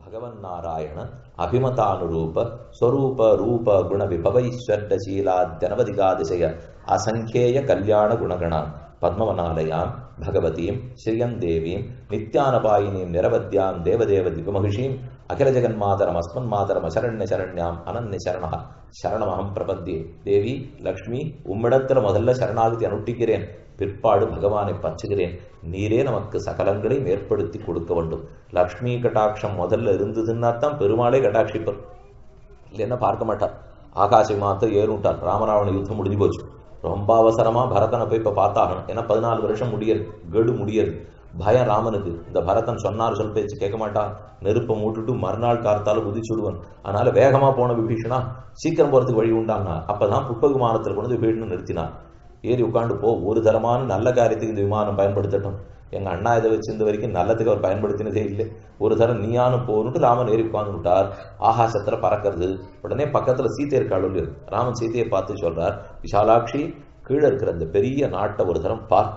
ಭಗವನ್ ನಾರಾಯಣ ಅಭಿಮತಾನುರೂಪ ಸ್ವರೂಪ ರೂಪ ಗುಣ ವಿಭವೈಶ್ವರ್ಯ ಶೀಲಾದ್ಯನವಧಿಗಾದಿಶಯ ಅಸಂಖ್ಯೇಯ ಕಲ್ಯಾಣ ಗುಣಗಣ ಪದ್ಮವನಾಲಯಾಂ ಭಗವತೀಂ ಶ್ರಿಯಂ ದೇವೀಂ ನಿತ್ಯಾನಪಾಯಿನೀಂ ನಿರವದ್ಯಾಂ ದೇವದೇವ ದಿವಮಹಿಷೀಂ ಅಖಿಲ ಜಗನ್ಮಾತರಂ ಅಸ್ಮನ್ಮಾತರಂ ಅಶರಣ್ಯ ಶರಣ್ಯಾಂ ಅನನ್ಯ ಶರಣಃ சரணமகம் பிரபத்தியே தேவி லக்ஷ்மி உம்மிடத்தில் முதல்ல சரணாகதி அனுட்டிக்கிறேன் பிற்பாடு பகவானை பற்றுகிறேன் நீரே நமக்கு சகலங்களையும் ஏற்படுத்தி கொடுக்க வேண்டும் லக்ஷ்மி கட்டாட்சம் முதல்ல இருந்ததுன்னா தான் பெருமாளே கட்டாட்சிப்பர் இல்லைன்னா பார்க்க மாட்டார் ஆகாச மாத்த ஏறுட்டார் ராமராவண யுத்தம் முடிஞ்சு போச்சு ரொம்ப அவசரமா பரதனை போய் இப்ப பார்த்தாகணும் ஏன்னா பதினாலு வருஷம் முடியது கெடு முடியது பயம் ராமனுக்கு இந்த பரதன் சொன்னார் சொல் பேச்சு கேட்க மாட்டான் நெருப்பை மூட்டுட்டு மறுநாள் கார்த்தால குதிச்சுடுவன் அதனால வேகமா போன விபீஷணா சீக்கிரம் போறதுக்கு வழி உண்டான்னா அப்பதான் புஷ்ப விமானத்தில் கொண்டு வந்து விபீஷணன் நிறுத்தினான் ஏறி உட்காந்து போ ஒரு தரமான நல்ல காரியத்துக்கு இந்த விமானம் பயன்படுத்தட்டும் எங்க அண்ணா இதை வச்சிருந்த வரைக்கும் நல்லதுக்கு அவர் பயன்படுத்தினதே இல்லை ஒரு தரம் நீயானும் போகணுட்டு ராமன் ஏறி உட்கார்ந்து விட்டார் ஆகாசத்துல பறக்கிறது உடனே பக்கத்துல சீத்தை இருக்காள் இல்லையோ ராமன் சீத்தையை பார்த்து சொல்றார் விஷாலாட்சி கீழே இருக்கிற அந்த பெரிய நாட்டை ஒரு தரம் பார்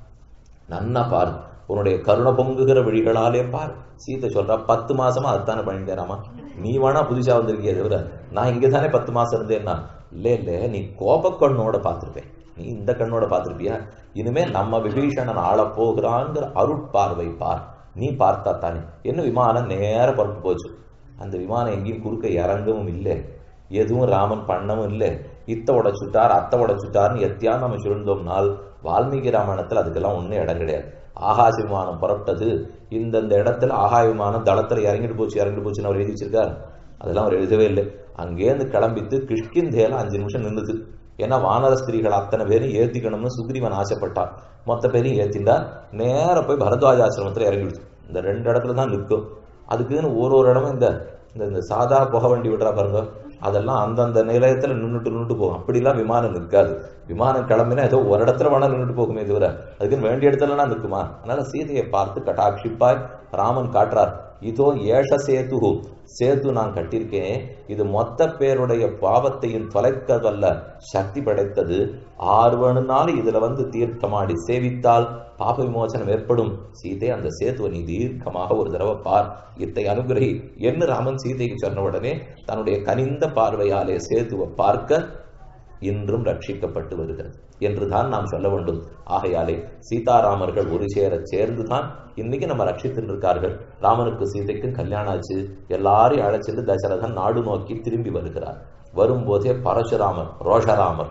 நன்னா பார் உன்னுடைய கருணை பொங்குகிற வழிகளாலே பார் சீத்தை சொல்றா பத்து மாசமா அதுதானே பண்ணிட்டேன் ராமா நீ வேணா புதுசா வந்திருக்கிய தவிர நான் இங்க தானே பத்து மாசம் இருந்தேன்னா இல்ல இல்ல நீ கோப கண்ணோட பார்த்திருப்பேன் நீ இந்த கண்ணோட பார்த்திருப்பியா இனிமே நம்ம விபீஷணன் ஆள போகிறாங்கிற அருட்பார்வை பார் நீ பார்த்தா தானே என்ன விமானம் நேர புறப்பு போச்சு அந்த விமானம் எங்கேயும் குறுக்க இறங்கவும் இல்லை எதுவும் ராமன் பண்ணவும் இல்லை இத்த உடைச்சுட்டார் அத்தை உடைச்சுட்டார்னு எத்தியா நம்ம சொல்லியிருந்தோம்னால் வால்மீகி ராமாயணத்தில் அதுக்கெல்லாம் ஒன்றும் இடம் கிடையாது ஆகாச விமானம் புறப்பட்டது இந்தந்த இடத்துல ஆகாய விமானம் தளத்துல இறங்கிட்டு போச்சு இறங்கிட்டு போச்சுன்னு அவர் எழுதி வச்சிருக்கார் அதெல்லாம் அவர் எழுதவே இல்லை அங்கேருந்து கிளம்பித்து கிஷ்கிந்தேல அஞ்சு நிமிஷம் நின்றுது ஏன்னா வானர ஸ்திரீகள் அத்தனை பேரும் ஏத்திக்கணும்னு சுக்ரீவன் ஆசைப்பட்டான் மொத்த பேரையும் ஏத்திண்டா நேர போய் பரத்வாஜ ஆசிரமத்தில் இறங்கிடுச்சு இந்த ரெண்டு இடத்துல தான் நிற்கும் அதுக்குன்னு ஒரு ஒரு இடமும் இந்த இந்த இந்த சாதா புகை வண்டி விடுறா பாருங்க அதெல்லாம் அந்தந்த நிலையத்துல நின்றுட்டு நின்றுட்டு போகும் அப்படிலாம் விமானம் நிற்காது விமானம் கிளம்பினா ஏதோ ஒரு இடத்துல வேணா நின்றுட்டு போகுமே தவிர அதுக்குன்னு வேண்டிய இடத்துலலாம் நிற்குமா அதனால சீதையை பார்த்து கட்டாட்சிப்பாய் ராமன் காட்டுறார் இதோ ஏஷ சேது சேது நான் கட்டியிருக்கேன் இது மொத்த பேருடைய பாவத்தையும் தொலைக்க வல்ல சக்தி படைத்தது ஆர்வனுனாலும் இதுல வந்து தீர்க்கமாடி சேவித்தால் பாப விமோசனம் ஏற்படும் சீதை அந்த சேத்துவை நீ தீர்க்கமாக ஒரு தடவை பார் இத்தை அனுகிரகி என்று ராமன் சீதைக்கு சொன்ன உடனே தன்னுடைய கனிந்த பார்வையாலே சேத்துவை பார்க்க இன்றும் ரட்சிக்கப்பட்டு வருகிறது என்றுதான் நாம் சொல்ல வேண்டும் ஆகையாலே சீதாராமர்கள் ஒரு சேர சேர்ந்துதான் இன்னைக்கு நம்ம ரட்சித்து இருக்கார்கள் ராமனுக்கு சீதைக்கும் கல்யாணம் ஆச்சு எல்லாரையும் அழைச்சிட்டு தசரதன் நாடு நோக்கி திரும்பி வருகிறார் வரும்போதே பரசுராமர் ரோஷராமர்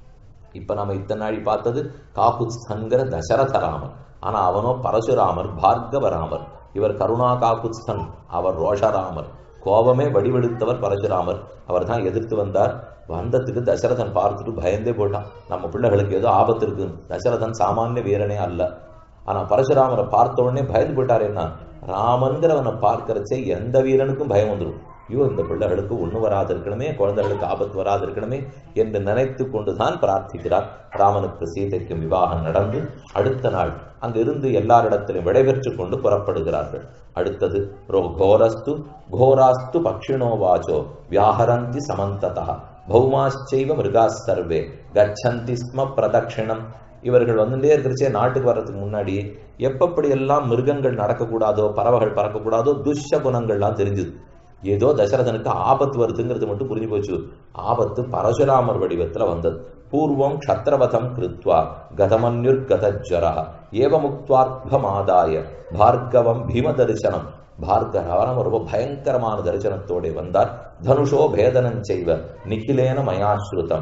இப்ப நம்ம இத்தனை நாளி பார்த்தது காகுத்ஸ்தன்கிற தசரதராமர் ஆனா அவனோ பரசுராமர் பார்கவராமர் இவர் கருணா காகுத்ஸ்தன் அவர் ரோஷராமர் கோபமே வடிவெடுத்தவர் பரசுராமர் அவர் தான் எதிர்த்து வந்தார் வந்ததுக்கு தசரதன் பார்த்துட்டு பயந்தே போட்டான் நம்ம பிள்ளைகளுக்கு ஏதோ ஆபத்து இருக்குன்னு தசரதன் சாமானிய வீரனே அல்ல ஆனா பரசுராமரை பார்த்த உடனே பயந்து போயிட்டார் என்ன ராமன்கிறவனை பார்க்கறச்சே எந்த வீரனுக்கும் பயம் வந்துடும் ஐயோ இந்த பிள்ளைகளுக்கு ஒண்ணு வராது இருக்கணுமே குழந்தைகளுக்கு ஆபத்து வராது இருக்கணுமே என்று நினைத்து கொண்டுதான் பிரார்த்திக்கிறார் ராமனுக்கு சீதைக்கும் விவாகம் நடந்து அடுத்த நாள் அங்கிருந்து எல்லாரிடத்திலும் விடைபெற்று கொண்டு புறப்படுகிறார்கள் அடுத்தது கோரஸ்து கோராஸ்து பக்ஷிணோ வாச்சோ வியாஹரந்தி சமந்ததா பௌமாச்சைவ மிருகா சர்வே கச்சந்தி ஸ்ம பிரதட்சிணம் இவர்கள் வந்துட்டே இருக்கிறச்சே நாட்டுக்கு வர்றதுக்கு முன்னாடி எப்பப்படி எல்லாம் மிருகங்கள் நடக்கக்கூடாதோ பறவைகள் பறக்கக்கூடாதோ துஷ்ய குணங்கள்லாம் தெரிஞ்சுது ஏதோ தசரதனுக்கு ஆபத்து வருதுங்கிறது மட்டும் புரிஞ்சு போச்சு ஆபத்து பரசுராமர் வடிவத்துல வந்தது பூர்வம் க்ஷத்ரவதம் கிருத்வா கதமன்யுர் கதஜ்வரா ஏவமுக்துவாத்மமாதாய பார்கவம் பீம தரிசனம் பார்கவரம் ரொம்ப பயங்கரமான தரிசனத்தோட வந்தார் தனுஷோ பேதனம் செய்வ நிகிலேன மயாஸ்ருதம்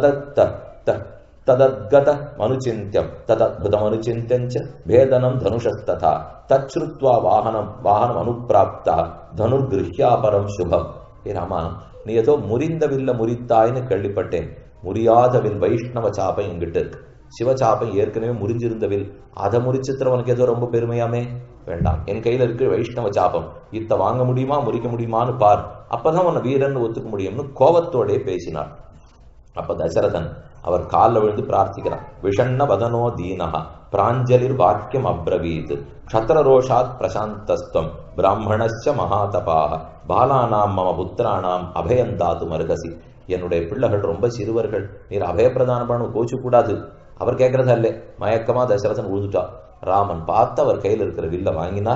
ததத்த ததத்கத மனுச்சிந்தியம் ததத்புதமனுச்சிந்தியஞ்ச பேதனம் தனுஷஸ்ததா தச்ருத்வா வாகனம் வாகனம் அனுப்பிராப்தா தனுர்கிருஹ்யாபரம் சுபம் ஏ ராமா நீ ஏதோ முறிந்த வில்ல முறித்தாய்னு கேள்விப்பட்டேன் முறியாத வில் வைஷ்ணவ சாபம் எங்கிட்ட இருக்கு சிவச்சாபம் ஏற்கனவே முறிஞ்சிருந்த வில் அதை முறிச்சித்திரவனுக்கு ஏதோ ரொம்ப பெருமையாமே வேண்டாம் என் கையில இருக்கு வைஷ்ணவ சாபம் இத்த வாங்க முடியுமா முறிக்க முடியுமான்னு பார் அப்பதான் உன்னை வீரன் ஒத்துக்க முடியும்னு கோபத்தோடே பேசினார் அப்ப தசரதன் அவர் காலில் விழுந்து பிரார்த்திக்கிறார் விஷண்ண வதனோ தீனஹா பிராஞ்சலிர் வாக்கியம் அப்ரவீத் க்ஷத்ரரோஷாத் பிரசாந்தஸ்தம் பிராமணஸ்ச மகாதபாக பாலானாம் மம புத்திரானாம் அபயந்தாத்து மருகசி என்னுடைய பிள்ளைகள் ரொம்ப சிறுவர்கள் நீர் அபயப்பிரதானம் பண்ண கோச்சு கூடாது அவர் கேட்கறதா இல்லை மயக்கமா தசரதன் உழுதுட்டா ராமன் பார்த்து அவர் கையில் இருக்கிற வில்ல வாங்கினார்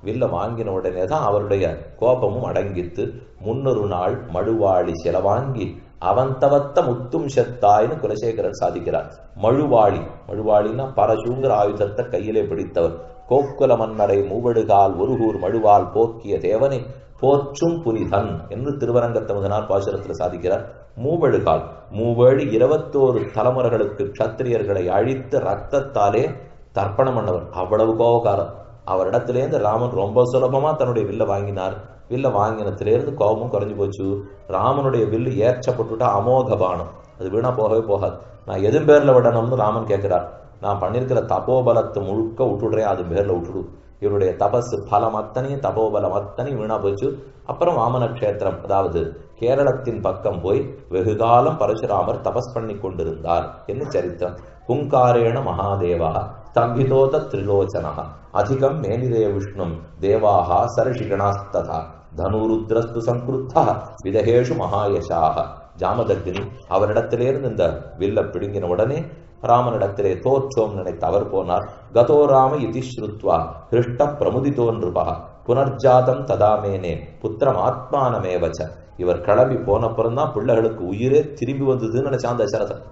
வில்ல வாங்கின உடனே தான் அவருடைய கோபமும் அடங்கித்து முன்னொரு நாள் மழுவாளி செலவாங்கி அவன் தவத்த முத்தும் செத்தாய்னு குலசேகரன் சாதிக்கிறார் மழுவாளி மழுவாளின்னா பரசுங்கிற ஆயுதத்தை கையிலே பிடித்தவர் கோக்குல மன்னரை மூவடுகால் ஒருகூர் மழுவால் போக்கிய தேவனை போற்றும் புனிதன் என்று திருவரங்கத்தமுதனார் பாசுரத்தில் சாதிக்கிறார் மூவழுகால் மூவேழு இருபத்தோரு தலைமுறைகளுக்கு க்ஷத்திரியர்களை அழித்து ரத்தத்தாலே தர்ப்பணம் பண்ணவர் அவ்வளவு கோபக்காரன் அவரிடத்திலேருந்து ராமன் ரொம்ப சுலபமா தன்னுடைய வில்ல வாங்கினார் வில்ல வாங்கினத்திலேருந்து கோபமும் குறைஞ்சு போச்சு ராமனுடைய வில்லு ஏற்றப்பட்டுட்டா அமோக பானம் அது வீணா போகவே போகாது நான் எதுவும் பேர்ல விடணும்னு ராமன் கேட்கிறார் நான் பண்ணியிருக்கிற தபோபலத்தை முழுக்க விட்டுடுறேன் அது பேர்ல விட்டுடு இவருடைய தபஸ் பலம் அத்தனையும் தபோபலம் அத்தனையும் வீணா போச்சு அப்புறம் வாமன கஷேத்திரம் அதாவது கேரளத்தின் பக்கம் போய் வெகுகாலம் பரசுராமர் தபஸ் பண்ணி கொண்டிருந்தார் என்று சரித்திரம் ஹுங்காரேண மகாதேவா ஸ்தம்பிதோத திரிலோச்சனா அதிகம் மேனிதே விஷ்ணும் தேவாக சரஷிகணாஸ்ததா தனுருத்ரஸ்து சங்கிருத்தா விதகேஷு மகாயசாக ஜாமதக்னி அவரிடத்திலிருந்து இந்த வில்ல பிடுங்கின உடனே ராமனிடத்திலே தோற்றோம் நினைத்து அவர் போனார் கதோ ராம இதி ஸ்ருத்வா ஹிருஷ்ட பிரமுதிதோ நிருபா புனர்ஜாதம் ததாமேனே புத்திரம் ஆத்மானமேவச்ச இவர் கிளம்பி போனப்புறம் தான் பிள்ளைகளுக்கு உயிரே திரும்பி வந்ததுன்னு நினைச்சான் தசரதன்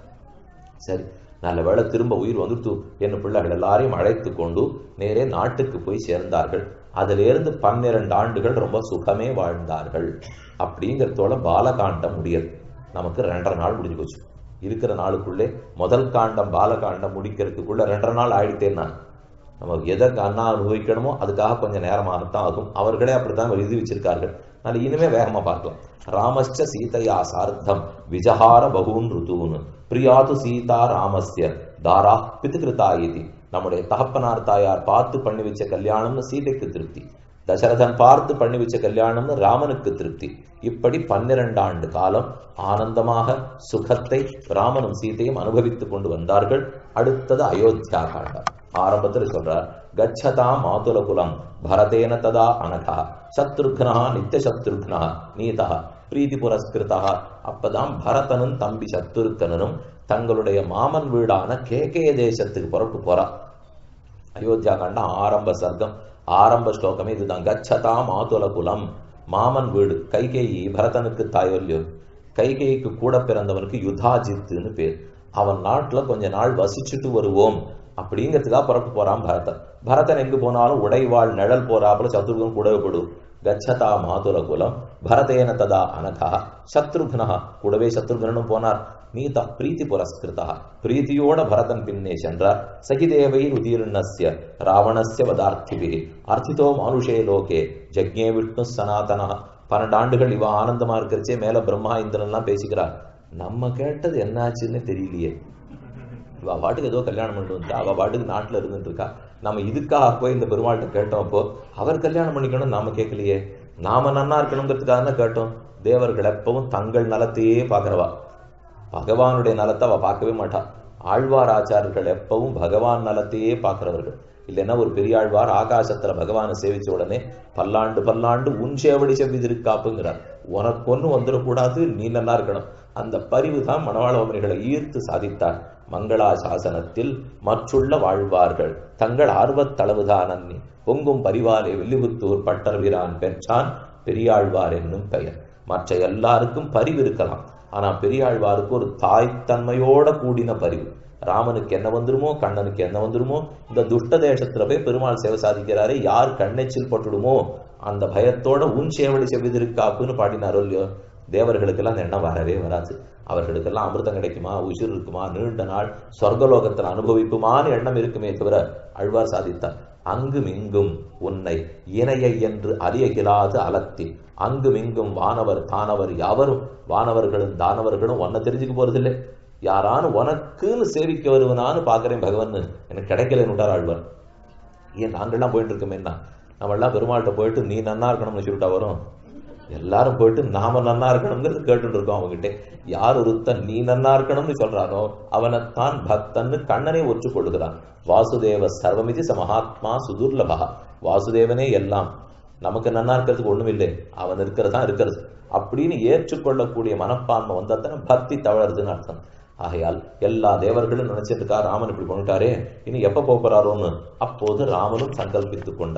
சரி நல்ல வேளை திரும்ப உயிர் வந்துட்டு என் பிள்ளைகள் எல்லாரையும் அழைத்து கொண்டு நேரே நாட்டுக்கு போய் சேர்ந்தார்கள் அதிலிருந்து பன்னிரண்டு ஆண்டுகள் ரொம்ப சுகமே வாழ்ந்தார்கள் அப்படிங்கிறதோட பாலகாண்டம் முடியது நமக்கு ரெண்டரை நாள் முடிஞ்சு போச்சு இருக்கிற நாளுக்குள்ளே முதல் காண்டம் பாலகாண்டம் முடிக்கிறதுக்குள்ள ரெண்டரை நாள் ஆயிடுத்தேன்னா நம்ம எதை அண்ணா அனுபவிக்கணுமோ அதுக்காக கொஞ்சம் நேரமாகத்தான் ஆகும் அவர்களே அப்படித்தான் எழுதி வச்சிருக்கார்கள் அதனால இனிமே வேகமா பார்க்கலாம் ராமஸ்ச சீதையா சார்த்தம் விஜஹார பகூன் ருதூன் பிரியாது சீதா ராமஸ்ய தாரா பிதுகிருதா இது நம்முடைய தகப்பனார் தாயார் பார்த்து பண்ணி வச்ச கல்யாணம்னு சீதைக்கு திருப்தி தசரதன் பார்த்து பண்ணி வச்ச கல்யாணம்னு ராமனுக்கு திருப்தி இப்படி பன்னிரண்டு ஆண்டு காலம் ஆனந்தமாக சுகத்தை ராமனும் சீதையும் அனுபவித்துக் கொண்டு வந்தார்கள் அடுத்தது அயோத்தியா காண்டம் ஆரம்பத்தில் சொல்றார் கச்சதா மாதுல குலம் பரதேன ததா அனகா சத்ருக்னா நித்திய சத்ருக்னா நீதா பிரீதி புரஸ்கிருதா அப்பதான் பரதனும் தம்பி சத்துருக்கனும் தங்களுடைய மாமன் வீடான கேகே தேசத்துக்கு புறப்பு போறா அயோத்தியா காண்டம் ஆரம்ப சர்க்கம் ஆரம்ப ஸ்லோகமே இதுதான் கச்சதா மாதுல குலம் மாமன் வீடு கைகேயி பரதனுக்கு தாயோல்யோ கைகேயிக்கு கூட பிறந்தவனுக்கு யுதாஜித்துன்னு பேர் அவன் நாட்டுல கொஞ்ச நாள் வசிச்சுட்டு வருவோம் அப்படிங்கிறதுக்காக புறப்பு போறான் பரதன் பரதன் எங்கு போனாலும் உடைவாள் நிழல் போறாப்புல சத்ருகன் கூடவே போடும் கச்சதா மாதுல குலம் பரதேன ததா அனகா சத்ருக்னா கூடவே சத்ருகனும் போனார் நீதா பிரீத்தி புரஸ்கிருதா பிரீத்தியோட பரதன் பின்னே சென்றார் சகிதேவை உதீர்ணஸ்ய ராவணஸ்ய வதார்த்திபி அர்த்திதோ மானுஷே லோகே ஜக்ஞே விஷ்ணு சனாதனா பன்னெண்டு ஆண்டுகள் இவ ஆனந்தமா இருக்கிறச்சே மேல பிரம்மா இந்திரன் எல்லாம் பேசிக்கிறார் நம்ம கேட்டது என்னாச்சுன்னு தெரியலையே இவ பாட்டுக்கு ஏதோ கல்யாணம் பண்ணிட்டு வந்துட்டா அவ பாட்டுக்கு நாட்டுல இருந்துட்டு இருக்கா நம்ம இதுக்காக போய் இந்த பெருமாள்கிட்ட கேட்டோம் அப்போ அவர் கல்யாணம் பண்ணிக்கணும் நாம கேட்கலையே நாம நன்னா இருக்கணுங்கிறதுக்காக தான் கேட்டோம் தேவர்கள் எப்பவும் தங்கள் நலத்தையே பார்க்கிறவா பகவானுடைய நலத்தை அவ பார்க்கவே மாட்டா ஆழ்வார் ஆச்சாரர்கள் எப்பவும் பகவான் நலத்தையே பார்க்கிறவர்கள் இல்லைன்னா ஒரு பெரியாழ்வார் ஆகாசத்துல பகவானை சேவிச்ச உடனே பல்லாண்டு பல்லாண்டு உன் சேவடி செவ்விதிருக்காப்புங்கிறார் உனக்கு ஒன்று வந்துடக்கூடாது நீ நல்லா இருக்கணும் அந்த பரிவு தான் மணவாளவமணிகளை ஈர்த்து சாதித்தார் மங்களா சாசனத்தில் மற்றுள்ள வாழ்வார்கள் தங்கள் ஆர்வத்தளவுதான் அன்னி பொங்கும் பரிவாலே வில்லிபுத்தூர் பட்டர்விரான் பெற்றான் பெரியாழ்வார் என்னும் பெயர் மற்ற எல்லாருக்கும் பரிவு இருக்கலாம் ஆனா பெரியாழ்வாருக்கு ஒரு தாய்த்தன்மையோட கூடின பரிவு ராமனுக்கு என்ன வந்துருமோ கண்ணனுக்கு என்ன வந்துருமோ இந்த துஷ்ட தேசத்துல போய் பெருமாள் சேவை சாதிக்கிறாரே யார் கண்ணெச்சில் பட்டுடுமோ அந்த பயத்தோட உன் சேவடி செவ்விதிருக்காப்புன்னு பாடினாரோ இல்லையோ தேவர்களுக்கெல்லாம் அந்த எண்ணம் வரவே வராது அவர்களுக்கெல்லாம் அமிர்தம் கிடைக்குமா உயிர் இருக்குமா நீண்ட நாள் சொர்க்கலோகத்தில் அனுபவிக்குமான்னு எண்ணம் இருக்குமே தவிர அழ்வார் சாதித்தார் அங்கும் இங்கும் உன்னை இணையை என்று அலியகிலாது அலத்தி அங்கும் இங்கும் வானவர் தானவர் யாவரும் வானவர்களும் தானவர்களும் ஒன்ன தெரிஞ்சுக்க போறதில்லை யாரானு உனக்குன்னு சேவிக்க வருவனான்னு பாக்குறேன் பகவான் எனக்கு கிடைக்கலன்னு விட்டார் ஆழ்வார் ஏன் நாங்கள்லாம் போயிட்டு இருக்கோமேன்னா நம்ம எல்லாம் பெருமாள்கிட்ட போயிட்டு நீ நன்னா இருக்கணும்னு சொல்லிட்டா வரும் எல்லாரும் போயிட்டு நாம நன்னா இருக்கணுங்கிறது கேட்டுட்டு இருக்கோம் அவங்ககிட்ட யார் ஒருத்தன் நீ நன்னா இருக்கணும்னு சொல்றானோ அவனைத்தான் பக்தன்னு கண்ணனை ஒற்றுக்கொள்கிறான் வாசுதேவ சர்வமிதி ச மகாத்மா சுதுர்லபா வாசுதேவனே எல்லாம் நமக்கு நன்னா இருக்கிறதுக்கு ஒண்ணும் இல்லை அவன் இருக்கிறதா இருக்கிறது அப்படின்னு ஏற்றுக்கொள்ளக்கூடிய மனப்பான்மை வந்தாத்தானே பக்தி தவழறதுன்னு அர்த்தம் ஆகையால் எல்லா தேவர்களும் நினைச்சிட்டு இருக்கா ராமன் இப்படி பண்ணிட்டாரே இனி எப்ப போறாரோன்னு அப்போது ராமனும் சங்கல்பித்துக் கொண்டான்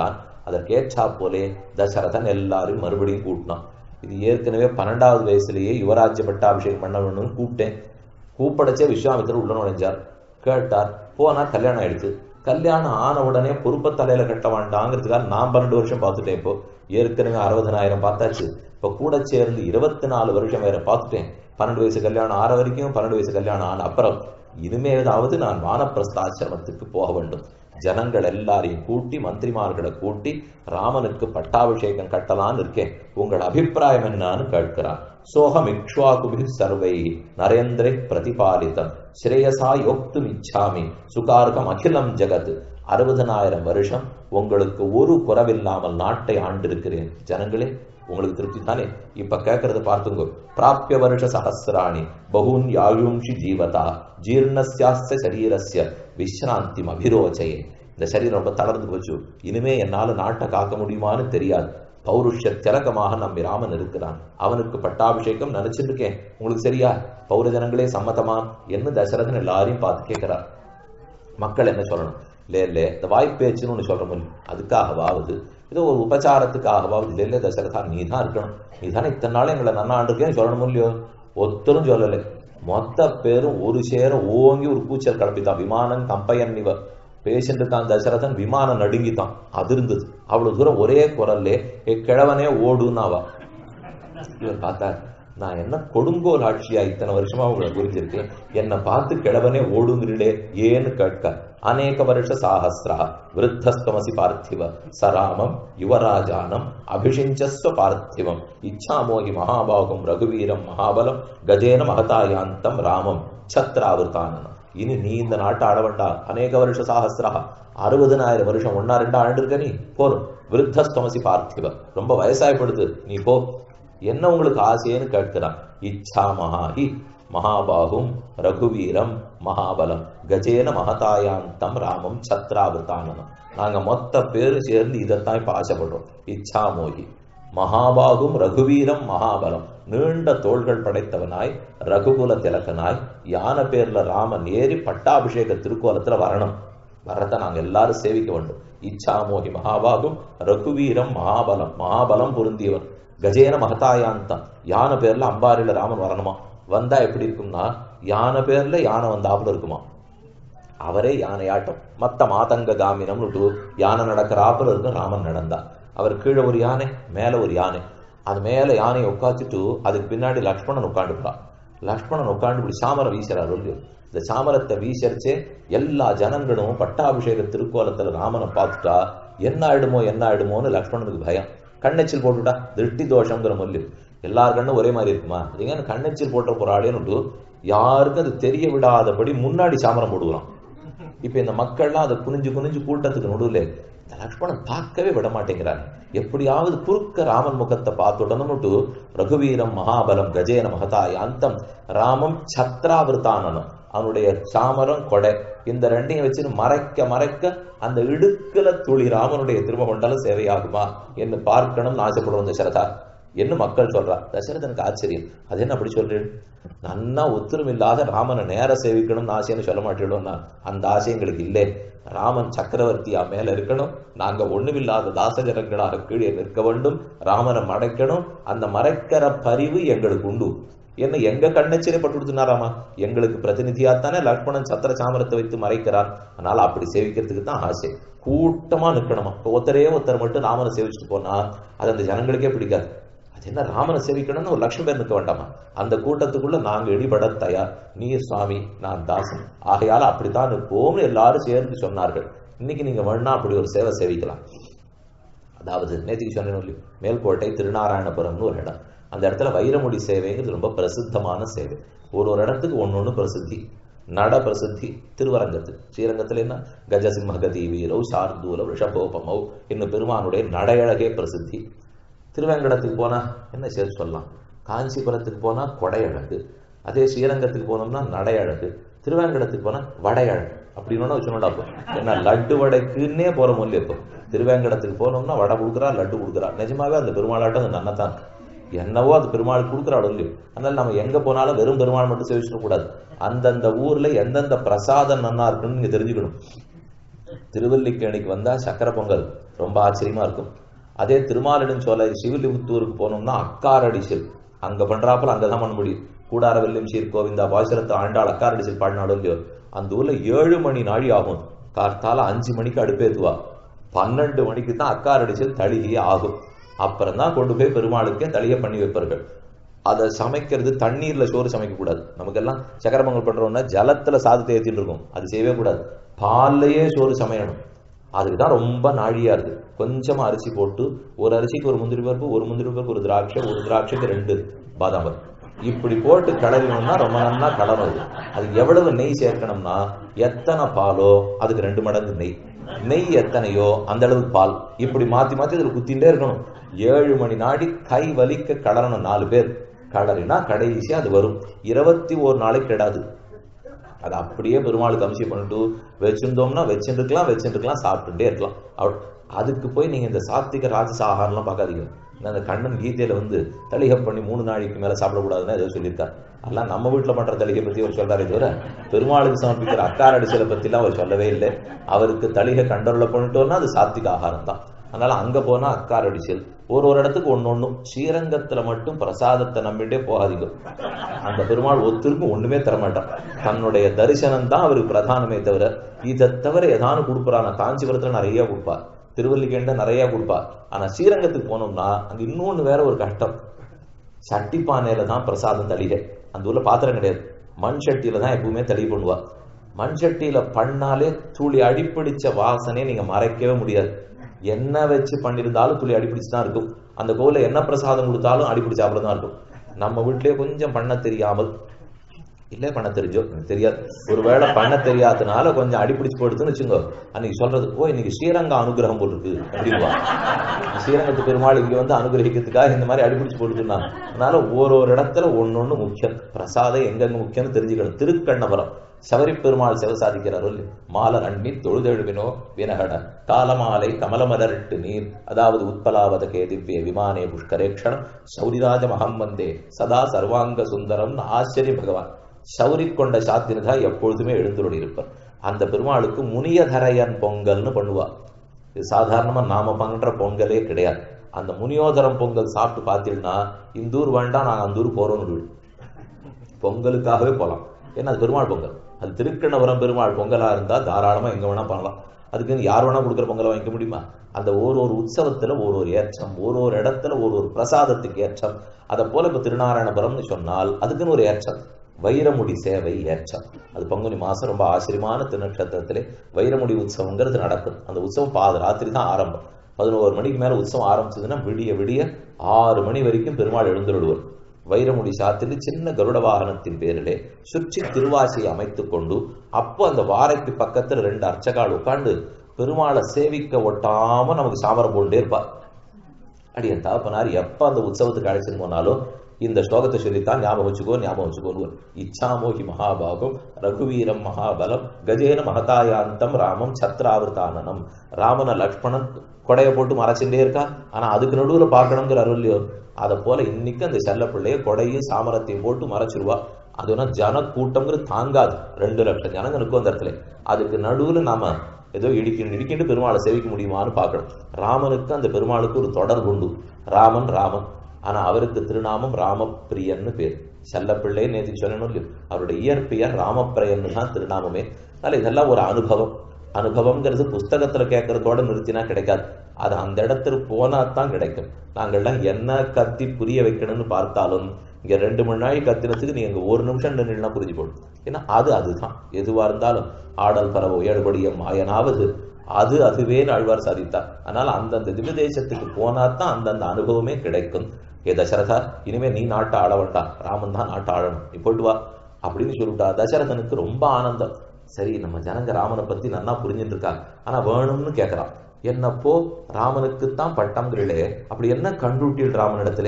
அதற்கேற்றா போலே தசரதன் எல்லாரும் மறுபடியும் கூட்டினான் இது ஏற்கனவே பன்னெண்டாவது வயசுலயே யுவராஜ்ய பட்டாபிஷேகம் பண்ண வேணும்னு கூப்பிட்டேன் கூப்பிடச்சே விஸ்வாமித்திரர் உள்ள நுழைஞ்சார் கேட்டார் போனா கல்யாணம் ஆயிடுச்சு கல்யாணம் ஆன உடனே பொறுப்பை தலையில கட்ட வேண்டாங்கிறதுக்காக நான் பன்னெண்டு வருஷம் பார்த்துட்டேன் இப்போ ஏற்கனவே அறுபதனாயிரம் பார்த்தாச்சு இப்ப கூட சேர்ந்து இருபத்தி நாலு வருஷம் வேற பார்த்துட்டேன் பன்னெண்டு வயசு கல்யாணம் ஆற வரைக்கும் பன்னெண்டு வயசு கல்யாணம் ஆன அப்புறம் இனிமேதாவது நான் வானப்பிரஸ்தாசிரமத்துக்கு போக வேண்டும் ஜனங்கள் எல்லாரையும் கூட்டி மந்திரிமார்களை கூட்டி ராமனுக்கு பட்டாபிஷேகம் கட்டலான்னு இருக்கேன் உங்கள் அபிப்பிராயம் என்னன்னு கேட்கிறான் சோகம் இக்ஷ்வாகுபி சர்வை நரேந்திரே பிரதிபாலிதம் ஸ்ரேயசா யோக்தும் இச்சாமி சுகார்கம் அகிலம் ஜெகத் அறுபதனாயிரம் வருஷம் உங்களுக்கு ஒரு குறவில்லாமல் நாட்டை ஆண்டிருக்கிறேன் ஜனங்களே உங்களுக்கு திருப்தி தானே இப்ப கேட்கறது பார்த்துங்க பிராபிய வருஷ சகசிராணி பகூன் யாயும்ஷி ஜீவதா ஜீர்ணஸ்யாஸ்ய சரீரஸ்ய விஸ்ராந்திம் அபிரோச்சையே இந்த சரீரம் ரொம்ப தளர்ந்து போச்சு இனிமே என்னால நாட்டை காக்க முடியுமான்னு தெரியாது பௌருஷ திலகமாக நம்பி ராமன் இருக்கிறான் அவனுக்கு பட்டாபிஷேகம் நினைச்சிருக்கேன் உங்களுக்கு சரியா பௌர ஜனங்களே சம்மதமா என்ன தசரதன் எல்லாரையும் பார்த்து கேட்கிறார் மக்கள் என்ன சொல்லணும் இல்ல இல்ல இந்த வாய்ப்பேச்சுன்னு ஒண்ணு சொல்ற முடியும் அதுக்காகவாவது ஏதோ ஒரு உபச்சாரத்துக்காகவாவது இல்ல இல்ல தசரதா நீ தான் இருக்கணும் நீ தானே இத்தனை நாள் எங்களை நன்னா ஆண்டிருக்கேன்னு சொல்லணும் இல்லையோ ஒத்தரும் சொல்லலை மொத்த பேரும் ஒரு சேர ஓங்கி ஒரு கூச்சல் கிளப்பித்தான் விமானம் கம்பையன் இவ பேசிட்டு இருக்கான் தசரதன் விமானம் நடுங்கித்தான் அதிர்ந்தது அவ்வளவு தூரம் ஒரே குரல்லே ஏ கிழவனே ஓடுன்னு அவ இவர் பார்த்தார் நான் என்ன கொடுங்கோல் ஆட்சியா இத்தனை வருஷமா உங்களை புரிஞ்சிருக்கேன் என்னை பார்த்து கிழவனே ஓடுங்கிறீடே ஏன்னு கேட்க அநேக வருஷ சாகசிரா விருத்தஸ்தமசி பார்த்திவ சராமம் யுவராஜானம் அபிஷிஞ்சஸ்வ பார்த்திவம் இச்சாமோகி மகாபாகும் ரகுவீரம் மகாபலம் கஜேன மகதாயாந்தம் ராமம் சத்ராவிருத்தானனம் இனி நீ இந்த நாட்டை ஆட வேண்டாம் அநேக வருஷ சாகசிரா அறுபதனாயிரம் வருஷம் ஒன்னா ரெண்டா ஆண்டிருக்க நீ போரும் விருத்தஸ்தமசி பார்த்திவ ரொம்ப வயசாயப்படுது நீ போ என்ன உங்களுக்கு ஆசைன்னு கேட்கிறான் இச்சா மகாஹி மகாபாகும் ரகுவீரம் மகாபலம் கஜேன மகதாயாந்தம் ராமம் சத்ராவிருத்தானனம் நாங்க மொத்த பேரு சேர்ந்து இதைத்தான் இப்ப ஆசைப்படுறோம் இச்சா மோகி மகாபாகும் ரகுவீரம் மகாபலம் நீண்ட தோள்கள் படைத்தவனாய் ரகுகுல திலக்கனாய் யானை பேர்ல ராமன் ஏறி பட்டாபிஷேக திருக்கோலத்துல வரணும் வரத்தை நாங்க எல்லாரும் சேவிக்க வேண்டும் இச்சாமோகி மகாபாகும் ரகுவீரம் மகாபலம் மகாபலம் பொருந்தியவன் கஜேன மகதாயாந்தம் யானை பேர்ல அம்பாரில ராமன் வரணுமா வந்தா எப்படி இருக்கும்னா யானை பேர்ல யானை வந்தாப்புல இருக்குமா அவரே யானையாட்டம் மத்த மாதங்க காமினம்னு யானை நடக்கிறாப்புல இருக்கும் ராமன் நடந்தா அவர் கீழே ஒரு யானை மேல ஒரு யானை அது மேல யானையை உட்காந்துட்டு அதுக்கு பின்னாடி லக்ஷ்மணன் உட்காந்துப்பான் லக்ஷ்மணன் உட்காந்து இப்படி சாமரம் வீசுறாரு இல்லையோ இந்த சாமரத்தை வீசரிச்சே எல்லா ஜனங்களும் பட்டாபிஷேக திருக்கோலத்துல ராமனை பார்த்துட்டா என்ன ஆயிடுமோ என்ன ஆயிடுமோன்னு லக்ஷ்மணனுக்கு பயம் கண்ணெச்சில் போட்டுட்டா திருஷ்டி தோஷங்கிற மொழி எல்லார் கண்ணும் ஒரே மாதிரி இருக்குமா அதுங்க கண்ணெச்சில் போட்ட போராடேன்னு யாருக்கும் அது தெரிய விடாதபடி முன்னாடி சாமரம் போடுவான் இப்ப இந்த மக்கள்லாம் அதை குனிஞ்சு குனிஞ்சு கூட்டத்துக்கு நடுவில் இந்த லக்ஷ்மணன் பார்க்கவே விட மாட்டேங்கிறாங்க எப்படியாவது குறுக்க ராமன் முகத்தை பார்த்துடணும்ட்டு ரகுவீரம் மகாபலம் கஜேன மகதாய் அந்தம் ராமம் சத்ராவிருத்தானனம் அவனுடைய சாமரம் கொடை இந்த ரெண்டையும் வச்சு மறைக்க மறைக்க அந்த இடுக்கல துளி ராமனுடைய திரும்ப கொண்டாலும் சேவையாகுமா என்று பார்க்கணும்னு ஆசைப்படுவோம் தசரதா என்ன மக்கள் சொல்றா தசரதனுக்கு ஆச்சரியம் அது என்ன அப்படி சொல்றேன் நன்னா ஒத்துரும் இல்லாத ராமனை நேர சேவிக்கணும்னு ஆசைன்னு சொல்ல மாட்டேடும்னா அந்த ஆசை எங்களுக்கு இல்லை ராமன் சக்கரவர்த்தியா மேல இருக்கணும் நாங்க ஒண்ணுமில்லாத தாசஜனங்களாக கீழே நிற்க வேண்டும் ராமனை மறைக்கணும் அந்த மறைக்கிற பரிவு எங்களுக்கு உண்டு என்ன எங்க கண்ணெச்சரிப்பட்டு பட்டுடுத்துனாராமா எங்களுக்கு பிரதிநிதியாத்தானே லக்ஷ்மணன் சத்திர சாமரத்தை வைத்து மறைக்கிறான் அதனால அப்படி சேவிக்கிறதுக்கு தான் ஆசை கூட்டமா நிற்கணுமா இப்போ ஒருத்தரே ஒருத்தர் மட்டும் ராமனை சேவிச்சுட்டு போனா அது அந்த ஜனங்களுக்கே பிடிக்காது அது என்ன ராமனை சேவிக்கணும்னு ஒரு லட்சம் பேர் நிற்க வேண்டாமா அந்த கூட்டத்துக்குள்ள நாங்க இடிபட தயார் நீ சுவாமி நான் தாசன் ஆகையால அப்படித்தான் நிற்போம்னு எல்லாரும் சேர்ந்து சொன்னார்கள் இன்னைக்கு நீங்க வேணா அப்படி ஒரு சேவை சேவிக்கலாம் அதாவது நேற்றுக்கு சொன்னேன் மேல்கோட்டை திருநாராயணபுரம்னு ஒரு இடம் அந்த இடத்துல வைரமுடி சேவைங்கிறது ரொம்ப பிரசித்தமான சேவை ஒரு ஒரு இடத்துக்கு ஒன்று ஒன்று பிரசித்தி நட பிரசித்தி திருவரங்கத்து ஸ்ரீரங்கத்தில் என்ன கஜசிம்ம கதி வீரவ் சார்தூல ரிஷபோபமௌ இன்னும் பெருமானுடைய நடையழகே பிரசித்தி திருவேங்கடத்துக்கு போனா என்ன சேர்த்து சொல்லலாம் காஞ்சிபுரத்துக்கு போனா கொடையழகு அதே ஸ்ரீரங்கத்துக்கு போனோம்னா நடையழகு திருவேங்கடத்துக்கு போனா வடையழகு அப்படின்னு வச்சுனோடா அப்போ ஏன்னா லட்டு வடைக்குன்னே போற மொழி இப்போ திருவேங்கடத்துக்கு போனோம்னா வடை கொடுக்குறா லட்டு கொடுக்குறா நிஜமாவே அந்த பெருமாளாட்டம் அந்த நன்னத்தான் என்னவோ அது பெருமாள் கொடுக்குறாள் இல்லையோ அதனால நம்ம எங்க போனாலும் வெறும் பெருமாள் மட்டும் சேவிச்சிட கூடாது அந்தந்த ஊர்ல எந்தெந்த பிரசாதம் நன்னா இருக்குன்னு நீங்க தெரிஞ்சுக்கணும் திருவல்லிக்கேணிக்கு வந்தா சக்கரை பொங்கல் ரொம்ப ஆச்சரியமா இருக்கும் அதே திருமாலிடஞ்சோலை சிவிலிபுத்தூருக்கு போனோம்னா அக்காரடிசில் அங்க பண்றாப்புல அங்கதான் பண்ண முடியும் கூடார வெல்லும் சீர் கோவிந்தா பாசுரத்தை ஆண்டாள் அக்காரடிசில் பாடினாலும் இல்லையோ அந்த ஊர்ல ஏழு மணி நாழி ஆகும் கார்த்தால அஞ்சு மணிக்கு அடுப்பேத்துவா பன்னெண்டு மணிக்கு தான் அக்காரடிசில் தளிகை ஆகும் அப்புறம் தான் கொண்டு போய் பெருமாளுக்கே தளிகை பண்ணி வைப்பார்கள் அதை சமைக்கிறது தண்ணீர்ல சோறு சமைக்க கூடாது நமக்கெல்லாம் சக்கரமங்கல் பண்றோம்னா ஜலத்துல சாதத்தை ஏத்திட்டு இருக்கும் அது செய்யவே கூடாது பால்லையே சோறு சமையணும் அதுக்கு தான் ரொம்ப நாழியா இருக்கு கொஞ்சமா அரிசி போட்டு ஒரு அரிசிக்கு ஒரு முந்திரி பருப்பு ஒரு முந்திரி பருப்பு ஒரு திராட்சை ஒரு திராட்சைக்கு ரெண்டு பாதாம் பருப்பு இப்படி போட்டு கடலினோம்னா ரொம்ப நல்லா கடணும் அது அது எவ்வளவு நெய் சேர்க்கணும்னா எத்தனை பாலோ அதுக்கு ரெண்டு மடங்கு நெய் நெய் எத்தனையோ அந்த அளவுக்கு பால் இப்படி மாத்தி மாத்தி இதுல குத்திட்டே இருக்கணும் ஏழு மணி நாடி கை வலிக்க கடலணும் நாலு பேர் கடலினா கடைசியா அது வரும் இருபத்தி ஒரு நாளைக்கு கிடாது அது அப்படியே பெருமாளுக்கு அம்சி பண்ணிட்டு வச்சிருந்தோம்னா வச்சுருக்கலாம் வச்சுருக்கலாம் சாப்பிட்டுட்டே இருக்கலாம் அவ் அதுக்கு போய் நீங்க இந்த சாத்திக ராஜச ஆகாரம்லாம் பார்க்காதீங்க அந்த கண்ணன் கீதையில வந்து தளிகை பண்ணி மூணு நாளைக்கு மேல சாப்பிடக்கூடாதுன்னு ஏதோ சொல்லியிருக்கார் அதெல்லாம் நம்ம வீட்டுல பண்ற தளிகை பத்தி அவர் சொல்றாரே தவிர பெருமாளுக்கு சமர்ப்பிக்கிற அக்கார அடிச்சலை பத்திலாம் அவர் சொல்லவே இல்லை அவருக்கு தளிகை கண்டோர்ல பண்ணிட்டோம்னா அது சாத்திக ஆகாரம் தான் அதனால அங்க போனா அக்கார் அடிச்சல் ஒரு ஒரு இடத்துக்கு ஒண்ணு ஒண்ணும் ஸ்ரீரங்கத்துல மட்டும் பிரசாதத்தை நம்பிட்டே போகாதீங்க அந்த பெருமாள் ஒருத்தருக்கும் ஒண்ணுமே தரமாட்டான் தன்னுடைய தரிசனம் தான் அவருக்கு பிரதானமே தவிர இதை தவிர ஏதானு கொடுக்குறான காஞ்சிபுரத்துல நிறைய கொடுப்பார் திருவல்லிக்கேண்ட நிறைய கொடுப்பார் ஆனா ஸ்ரீரங்கத்துக்கு போனோம்னா அங்க இன்னொன்னு வேற ஒரு கஷ்டம் சட்டி பானையில தான் பிரசாதம் தளிகை அந்த ஊர்ல பாத்திரம் கிடையாது மண் சட்டியில தான் எப்பவுமே தளி பண்ணுவா மண் சட்டியில பண்ணாலே துளி அடிப்பிடிச்ச வாசனையை நீங்க மறைக்கவே முடியாது என்ன வச்சு பண்ணியிருந்தாலும் துளி அடிப்பிடிச்சு தான் இருக்கும் அந்த கோவில என்ன பிரசாதம் கொடுத்தாலும் அடிப்பிடிச்சாப்புல தான் இருக்கும் நம்ம வீட்லயே கொஞ்சம் பண்ண தெரியாமல் இல்ல பண்ண தெரிஞ்சோ எனக்கு தெரியாது ஒருவேளை பண்ண தெரியாதனால கொஞ்சம் அடிப்பிடிச்சு போடுதுன்னு வச்சுக்கோ அன்னைக்கு சொல்றது ஓ இன்னைக்கு ஸ்ரீரங்க அனுகிரகம் போல் இருக்கு அப்படிங்குவா ஸ்ரீரங்கத்து பெருமாள் இங்க வந்து அனுகிரகிக்கிறதுக்காக இந்த மாதிரி அடிப்பிடிச்சு போட்டுருந்தாங்க அதனால ஒரு ஒரு இடத்துல ஒன்னொன்னு முக்கியம் பிரசாதம் எங்கெங்க முக்கியம்னு தெரிஞ்சுக்கணும் திருக்கண்ணபுரம் சபரி பெருமாள் சிவ சாதிக்கிறார் மாலர் அண்ணி தொழுதெழுவினோ வினகட காலமாலை கமலமலரிட்டு நீர் அதாவது உத்பலாவத கேதிவ்ய விமானே புஷ்கரேக்ஷணம் சௌரிராஜ மகம்பந்தே சதா சர்வாங்க சுந்தரம் ஆச்சரிய பகவான் சௌரி கொண்ட சாத்தினதா எப்பொழுதுமே எழுந்துள்ளி இருப்பார் அந்த பெருமாளுக்கு முனியதரையன் பொங்கல்னு பண்ணுவா இது சாதாரணமா நாம பண்ற பொங்கலே கிடையாது அந்த முனியோதரம் பொங்கல் சாப்பிட்டு பார்த்தீங்கன்னா இந்த ஊர் வேண்டாம் நாங்க அந்த ஊர் போறோம்னு பொங்கலுக்காகவே போகலாம் ஏன்னா அது பெருமாள் பொங்கல் அது திருக்கண்ணபுரம் பெருமாள் பொங்கலா இருந்தா தாராளமா எங்க வேணா பண்ணலாம் அதுக்குன்னு யார் வேணா கொடுக்குற பொங்கலை வாங்கிக்க முடியுமா அந்த ஒரு ஒரு உற்சவத்துல ஒரு ஒரு ஏற்றம் ஒரு ஒரு இடத்துல ஒரு ஒரு பிரசாதத்துக்கு ஏற்றம் அதை போல இப்ப திருநாராயணபுரம்னு சொன்னால் அதுக்குன்னு ஒரு ஏற்றம் வைரமுடி சேவை ஏற்றம் அது பங்குனி மாசம் ரொம்ப ஆச்சரியமான திருநட்சத்திரத்திலே வைரமுடி உற்சவங்கிறது நடக்கும் அந்த உற்சவம் பாத ராத்திரி தான் ஆரம்பம் பதினோரு மணிக்கு மேல உற்சவம் ஆரம்பிச்சதுன்னா விடிய விடிய ஆறு மணி வரைக்கும் பெருமாள் எழுந்துடுவார் வைரமுடி சாத்திரி சின்ன கருட வாகனத்தின் பேரிலே சுற்றி திருவாசியை அமைத்துக் கொண்டு அப்போ அந்த வாரைக்கு பக்கத்துல ரெண்டு அர்ச்சகால் உட்காந்து பெருமாளை சேவிக்க ஒட்டாம நமக்கு சாமரம் போண்டே இருப்பார் அடியன் தகப்பனார் எப்ப அந்த உற்சவத்துக்கு அழைச்சிட்டு போனாலும் இந்த ஸ்லோகத்தை சொல்லித்தான் ஞாபகம் வச்சுக்கோ ஞாபகம் வச்சுக்கோன்னு இச்சாமோகி மகாபாகம் ரகுவீரம் மகாபலம் கஜேன மகதாயாந்தம் ராமம் சத்ராவிரதானனம் ராமன லக்ஷ்மணன் கொடைய போட்டு மறைச்சுட்டே இருக்கா ஆனா அதுக்கு நடுவுல பார்க்கணுங்கிற அருள்லையோ அதை போல இன்னைக்கு அந்த செல்ல பிள்ளைய கொடையும் சாமரத்தையும் போட்டு மறைச்சிருவா அதுனா ஜன கூட்டம்ங்கிறது தாங்காது ரெண்டு லட்சம் ஜனங்க இருக்கும் அந்த இடத்துல அதுக்கு நடுவுல நாம ஏதோ இடிக்கணும் இடிக்கிட்டு பெருமாளை சேவிக்க முடியுமான்னு பார்க்கணும் ராமனுக்கு அந்த பெருமாளுக்கு ஒரு தொடர்பு உண்டு ராமன் ராமன் ஆனா அவருக்கு திருநாமம் ராமப்பிரியன்னு பேர் செல்லப்பிள்ளை நேற்று சொல்லணும் இல்லையோ அவருடைய இயற்பெயர் ராமப்பிரியன்னு தான் திருநாமமே அதனால இதெல்லாம் ஒரு அனுபவம் அனுபவம்ங்கிறது புஸ்தகத்துல கேட்கறதோட நிறுத்தினா கிடைக்காது அது அந்த இடத்துக்கு போனா தான் கிடைக்கும் நாங்கள்லாம் என்ன கத்தி புரிய வைக்கணும்னு பார்த்தாலும் இங்க ரெண்டு மணி நாள் கத்தினத்துக்கு நீங்க ஒரு நிமிஷம் நின்றுனா புரிஞ்சு போடும் ஏன்னா அது அதுதான் எதுவா இருந்தாலும் ஆடல் பரவ ஏழுபடியம் மாயனாவது அது அதுவே ஆழ்வார் சாதித்தார் அதனால அந்தந்த திவ்ய தேசத்துக்கு போனா தான் அந்தந்த அனுபவமே கிடைக்கும் ஏ தசரதா இனிமே நீ நாட்டை ஆள வேண்டாம் ராமன் தான் நாட்டை ஆளணும் நீ போயிட்டு வா அப்படின்னு சொல்லிட்டா தசரதனுக்கு ரொம்ப ஆனந்தம் சரி நம்ம ஜனங்க ராமனை பத்தி நல்லா புரிஞ்சுட்டு இருக்காங்க ஆனா வேணும்னு கேட்கறான் என்னப்போ ராமனுக்குத்தான் பட்டம்ங்கிறீளே அப்படி என்ன கண்டுட்டீள் ராமனிடத்திலே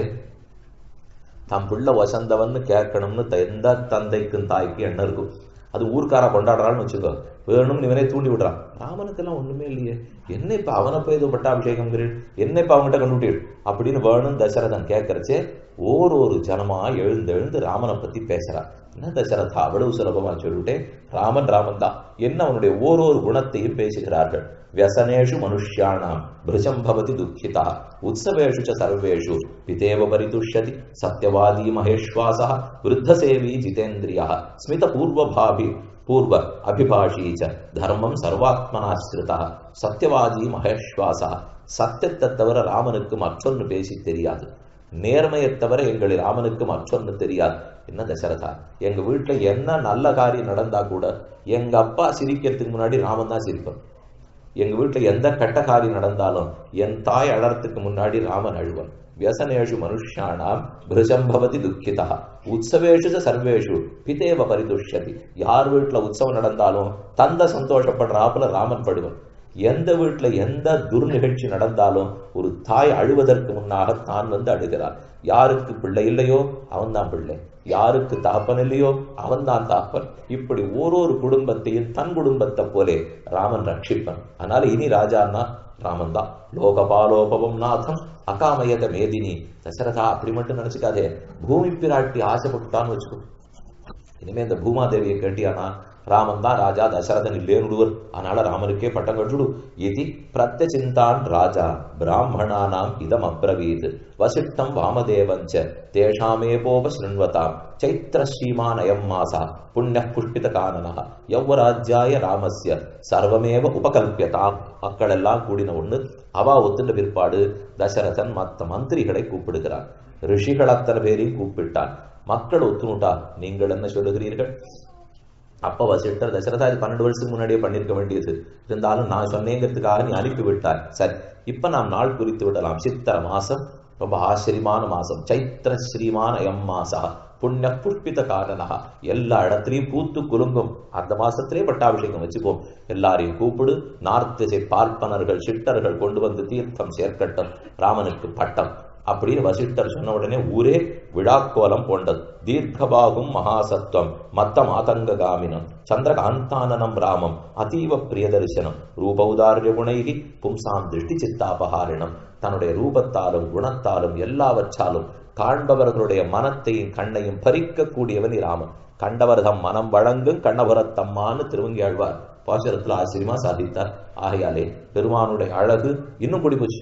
தம் பிள்ளை வசந்தவன்னு கேட்கணும்னு த- எந்த தந்தைக்கும் தாய்க்கு எண்ணம் இருக்கும் அது ஊர்க்கார கொண்டாடுறான்னு வச்சுக்கோ வேணும்னு இவனே தூண்டி விடுறான் ராமனுக்கெல்லாம் ஒண்ணுமே இல்லையே என்ன இப்ப அவனை போய் ஏதோ பட்டாபிஷேகம் என்ன இப்ப அவன்கிட்ட கண்டுபிடி அப்படின்னு வேணும் தசரதன் கேட்கறச்சே ஓரொரு ஜனமா எழுந்து எழுந்து ராமனை பத்தி பேசுறான் என்ன தசரதா அவ்வளவு சுலபமா சொல்லிவிட்டேன் ராமன் ராமன் தான் என்ன அவனுடைய ஓரொரு குணத்தையும் பேசுகிறார்கள் व्यसनेषु मनुष्याणां भृशं भवति दुःखिता उत्सवेषु च सर्वेषु पितेव परितुष्यति सत्यवादी महेश्वासः वृद्धसेवी जितेन्द्रियः स्मितपूर्वभाभि पूर्व अभिभाषी च धर्मं सर्वात्मनाश्रितः சத்தியவாதி மகேஸ்வாசா சத்தியத்தை தவிர ராமனுக்கு மற்றொன்று பேசி தெரியாது நேர்மையை தவிர எங்களில் ராமனுக்கு மற்றொன்று தெரியாது என்ன தசரதா எங்க வீட்டுல என்ன நல்ல காரியம் நடந்தா கூட எங்க அப்பா சிரிக்கிறதுக்கு முன்னாடி ராமன் தான் சிரிப்பார் எங்க வீட்டுல எந்த கெட்ட காரியம் நடந்தாலும் என் தாய் அழறதுக்கு முன்னாடி ராமன் அழுவன் வியசனேஷு மனுஷானாம் பிருஷம் பவதி துக்கிதா உற்சவேஷு சர்வேஷு பிதேவ பரிதுஷ்யதி யார் வீட்டுல உற்சவம் நடந்தாலும் தந்த சந்தோஷப்படுறாப்புல ராமன் படுவன் எந்த வீட்டுல எந்த துர்நிகழ்ச்சி நடந்தாலும் ஒரு தாய் அழுவதற்கு முன்னாக தான் வந்து அழுகிறார் யாருக்கு பிள்ளை இல்லையோ அவன்தான் பிள்ளை யாருக்கு தகப்பன் இல்லையோ அவன்தான் தகப்பன் இப்படி ஓரொரு குடும்பத்தையும் தன் குடும்பத்தை போலே ராமன் ரட்சிப்பன் அதனால இனி ராஜான்னா ராமன் தான் லோகபாலோபவம் நாதம் அகாமயத மேதினி தசரதா அப்படி மட்டும் நினைச்சுக்காதே பூமி பிராட்டி ஆசைப்பட்டுட்டான்னு வச்சுக்கோ இனிமே இந்த பூமாதேவியை கேட்டியானா ராமன் தான் ராஜா தசரதன் இல்லேனுடுவர் அதனால ராமனுக்கே பட்டம் கட்டுடு இது பிரத்யசிந்தான் ராஜா பிராமணானாம் இதம் அப்ரவீத் வசிஷ்டம் வாமதேவஞ்ச தேஷாமேபோப சிருண்வதாம் சைத்திர ஸ்ரீமான் அயம் மாசா புண்ணிய புஷ்பித கானனா யௌவராஜ்யாய ராமஸ்ய சர்வமேவ உபகல்பியதாம் மக்களெல்லாம் கூடின ஒண்ணு அவா ஒத்துண்ட பிற்பாடு தசரதன் மத்த மந்திரிகளை கூப்பிடுகிறான் ரிஷிகள் அத்தனை பேரையும் கூப்பிட்டான் மக்கள் ஒத்துணுட்டா நீங்கள் என்ன சொல்லுகிறீர்கள் அப்ப வசிட்டர் தசரதா இது பன்னெண்டு வருஷத்துக்கு முன்னாடியே பண்ணிருக்க வேண்டியது இருந்தாலும் நான் சொன்னேங்கிறதுக்காக நீ அனுப்பி விட்டாய் சரி இப்ப நாம் நாள் குறித்து விடலாம் சித்திர மாசம் ரொம்ப ஆச்சரியமான மாசம் சைத்திர ஸ்ரீமான எம் மாசா புண்ணிய புஷ்பித காரணா எல்லா இடத்துலையும் பூத்து குலுங்கும் அந்த மாசத்திலே பட்டாபிஷேகம் வச்சுப்போம் எல்லாரையும் கூப்பிடு நார்த்திசை பார்ப்பனர்கள் சிட்டர்கள் கொண்டு வந்து தீர்த்தம் சேர்க்கட்டும் ராமனுக்கு பட்டம் அப்படின்னு வசிஷ்டர் சொன்ன உடனே ஊரே விழாக்கோலம் போண்டது தீர்க்கபாகும் மகாசத்வம் மத்த மாதங்ககாமினம் சந்திரகாந்தானனம் ராமம் அதீவ பிரியதரிசனம் ரூபௌதாரிய குணைகி பும்சாம் திருஷ்டி சித்தாபகாரிணம் தன்னுடைய ரூபத்தாலும் குணத்தாலும் எல்லாவற்றாலும் காண்பவர்களுடைய மனத்தையும் கண்ணையும் பறிக்கக்கூடியவன் ராமன் கண்டவர்தம் மனம் வழங்கும் கண்ணபுரத்தம்மான்னு திருவங்கியாழ்வார் பாசுரத்தில் ஆச்சரியமா சாதித்தார் ஆகையாலே பெருமானுடைய அழகு இன்னும் கூடி போச்சு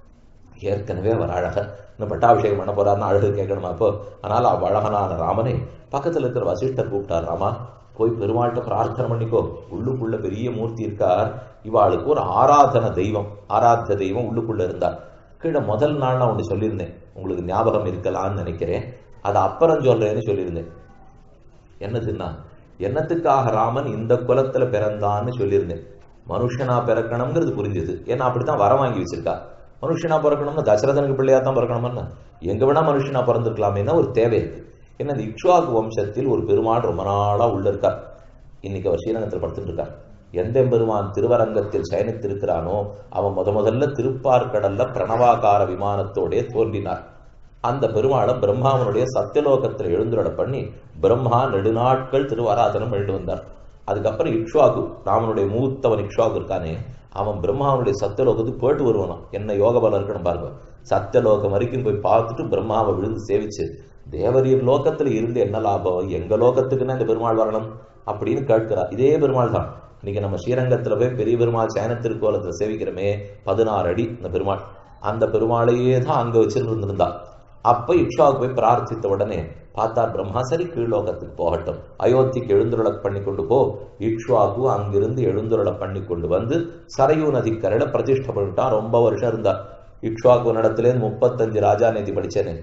ஏற்கனவே அவர் அழகர் இன்னும் பட்டாபிஷேகம் பண்ண போறாருன்னா அழகு கேட்கணுமா அப்போ ஆனால் அவ் அழகனான ராமனே பக்கத்துல இருக்கிற வசிஷ்டர் கூப்பிட்டார் ராமா போய் பெருமாள்கிட்ட பிரார்த்தனை பண்ணிக்கோ உள்ளுக்குள்ள பெரிய மூர்த்தி இருக்கார் இவாளுக்கு ஒரு ஆராதன தெய்வம் ஆராத்த தெய்வம் உள்ளுக்குள்ள இருந்தார் கீழே முதல் நாள் நான் ஒன்று சொல்லியிருந்தேன் உங்களுக்கு ஞாபகம் இருக்கலாம்னு நினைக்கிறேன் அதை அப்புறம் சொல்றேன்னு சொல்லியிருந்தேன் என்னதுன்னா என்னத்துக்காக ராமன் இந்த குலத்துல பிறந்தான்னு சொல்லியிருந்தேன் மனுஷனா பிறக்கணுங்கிறது புரிஞ்சது ஏன்னா அப்படித்தான் வர வாங்கி வச்சிருக்கா மனுஷனா பிறக்கணும்னா தசரதனுக்கு பிள்ளையா தான் பிறக்கணும்னா எங்க வேணா மனுஷனா பிறந்திருக்கலாமேனா ஒரு தேவை இருக்கு ஏன்னா இந்த இக்ஷுவாக்கு வம்சத்தில் ஒரு பெருமாள் ரொம்ப நாளா உள்ள இருக்கார் இன்னைக்கு அவர் ஸ்ரீரங்கத்தில் படுத்துட்டு இருக்கார் எந்த பெருமான் திருவரங்கத்தில் சயனித்திருக்கிறானோ அவன் முத முதல்ல திருப்பார்கடல்ல பிரணவாகார விமானத்தோடே தோன்றினார் அந்த பெருமாளை பிரம்மாவனுடைய சத்தியலோகத்தில் எழுந்துருட பண்ணி பிரம்மா நெடுநாட்கள் திருவாராதனம் எழுந்து வந்தார் அதுக்கப்புறம் இக்ஷுவாகு ராமனுடைய மூத்தவன் இக்ஷுவாகு இருக்கானே அவன் பிரம்மாவனுடைய சத்தியலோகத்துக்கு போயிட்டு வருவானான் என்ன யோக பலம் இருக்கணும் பாருங்க சத்தியலோகம் வரைக்கும் போய் பார்த்துட்டு பிரம்மாவை விழுந்து சேவிச்சு தேவரீர் லோகத்துல இருந்து என்ன லாபம் எங்க லோகத்துக்குன்னா இந்த பெருமாள் வரணும் அப்படின்னு கேட்கிறார் இதே பெருமாள் தான் இன்னைக்கு நம்ம ஸ்ரீரங்கத்துல போய் பெரிய பெருமாள் சயன திருக்கோலத்துல சேவிக்கிறோமே பதினாறு அடி இந்த பெருமாள் அந்த பெருமாளையே தான் அங்க வச்சிருந்திருந்தா அப்ப இக்ஷாவுக்கு போய் பிரார்த்தித்த உடனே பார்த்தார் பிரம்மா சரி கீழ்லோகத்துக்கு போகட்டும் அயோத்திக்கு எழுந்துருள பண்ணி கொண்டு போ இக்ஷுவாகு அங்கிருந்து எழுந்துருள பண்ணி கொண்டு வந்து சரையூ நதிக்கரையில பிரதிஷ்டை பண்ணிட்டான் ரொம்ப வருஷம் இருந்தார் இக்ஷுவாக்கு நடத்திலேருந்து முப்பத்தஞ்சு ராஜா நேதி படிச்சேனே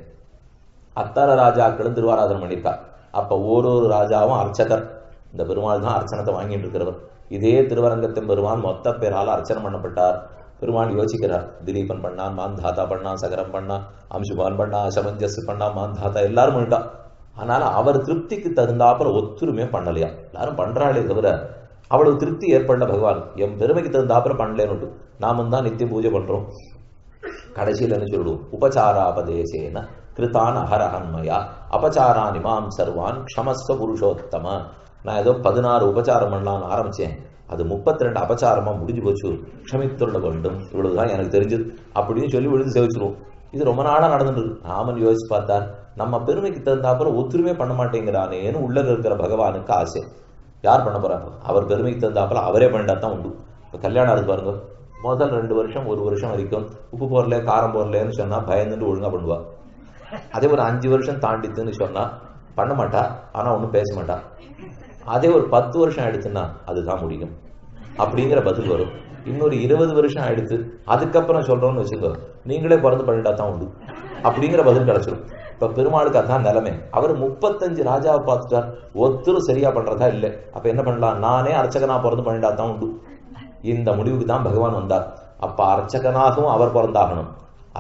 அத்தர ராஜாக்களும் திருவாராதனம் பண்ணியிருக்கார் அப்ப ஓரொரு ராஜாவும் அர்ச்சகர் இந்த பெருமாள் தான் அர்ச்சனத்தை வாங்கிட்டு இருக்கிறவர் இதே திருவரங்கத்தின் பெருமாள் மொத்த பேரால் அர்ச்சனை பண்ணப்பட்டார் பெருமாள் யோசிக்கிறார் திலீபன் பண்ணான் மாந்தாத்தா பண்ணான் சகரம் பண்ணான் அம்சுபான் பண்ணா அசமஞ்சஸ் பண்ணா மாந்தாத்தா எல்லாரும் பண்ணிட்டான் அதனால அவர் திருப்திக்கு தகுந்தாப்புல ஒத்துருமே பண்ணலையா எல்லாரும் பண்றாளே தவிர அவ்வளவு திருப்தி ஏற்படல பகவான் என் பெருமைக்கு தகுந்தாப்புல பண்ணலேன்னு நாமும் தான் நித்திய பூஜை பண்றோம் கடைசியில் என்ன சொல்லிடுவோம் உபச்சாராபதேசேன கிருதான் அகரஹன்மயா அபச்சாரான் இமாம் சர்வான் க்ஷமஸ்வ புருஷோத்தம நான் ஏதோ பதினாறு உபச்சாரம் பண்ணலாம்னு ஆரம்பிச்சேன் அது முப்பத்தி ரெண்டு அபச்சாரமா முடிஞ்சு போச்சு க்ஷமித்துள்ள வேண்டும் இவ்வளவுதான் எனக்கு தெரிஞ்சது அப்படின்னு சொல்லி விழுந்து சேவிச்சிருவோம் இது ரொம்ப நாளா நடந்துட்டு இருக்கு ராமன் யோசிச்சு பார்த்தார் நம்ம பெருமைக்கு தகுந்தாப்புல ஒத்துருமே பண்ண மாட்டேங்கிறானேன்னு உள்ள இருக்கிற பகவானுக்கு ஆசை யார் பண்ண போறாங்க அவர் பெருமைக்கு தகுந்தாப்புல அவரே பண்ணிட்டா தான் உண்டு இப்போ கல்யாணம் இருக்கு பாருங்க முதல் ரெண்டு வருஷம் ஒரு வருஷம் வரைக்கும் உப்பு போடல காரம் போடலன்னு சொன்னா பயந்துட்டு ஒழுங்கா பண்ணுவா அதே ஒரு அஞ்சு வருஷம் தாண்டித்துன்னு சொன்னா பண்ண மாட்டா ஆனா ஒன்றும் பேச மாட்டா அதே ஒரு பத்து வருஷம் ஆயிடுச்சுன்னா அதுதான் முடியும் அப்படிங்கிற பதில் வரும் இன்னொரு இருபது வருஷம் ஆயிடுச்சு அதுக்கப்புறம் சொல்றோம்னு வச்சுக்கோ நீங்களே பிறந்து பண்ணிட்டா தான் உண்டு அப்படிங்கிற பதில் கிடைச்சிடும் இப்ப பெருமாளுக்கு அதான் நிலைமை அவர் முப்பத்தஞ்சு ராஜாவை பார்த்துட்டார் ஒருத்தரும் சரியா பண்றதா இல்லை அப்ப என்ன பண்ணலாம் நானே அர்ச்சகனா பிறந்து பண்ணிட்டா தான் உண்டு இந்த முடிவுக்கு தான் பகவான் வந்தார் அப்ப அர்ச்சகனாகவும் அவர் பிறந்தாகணும்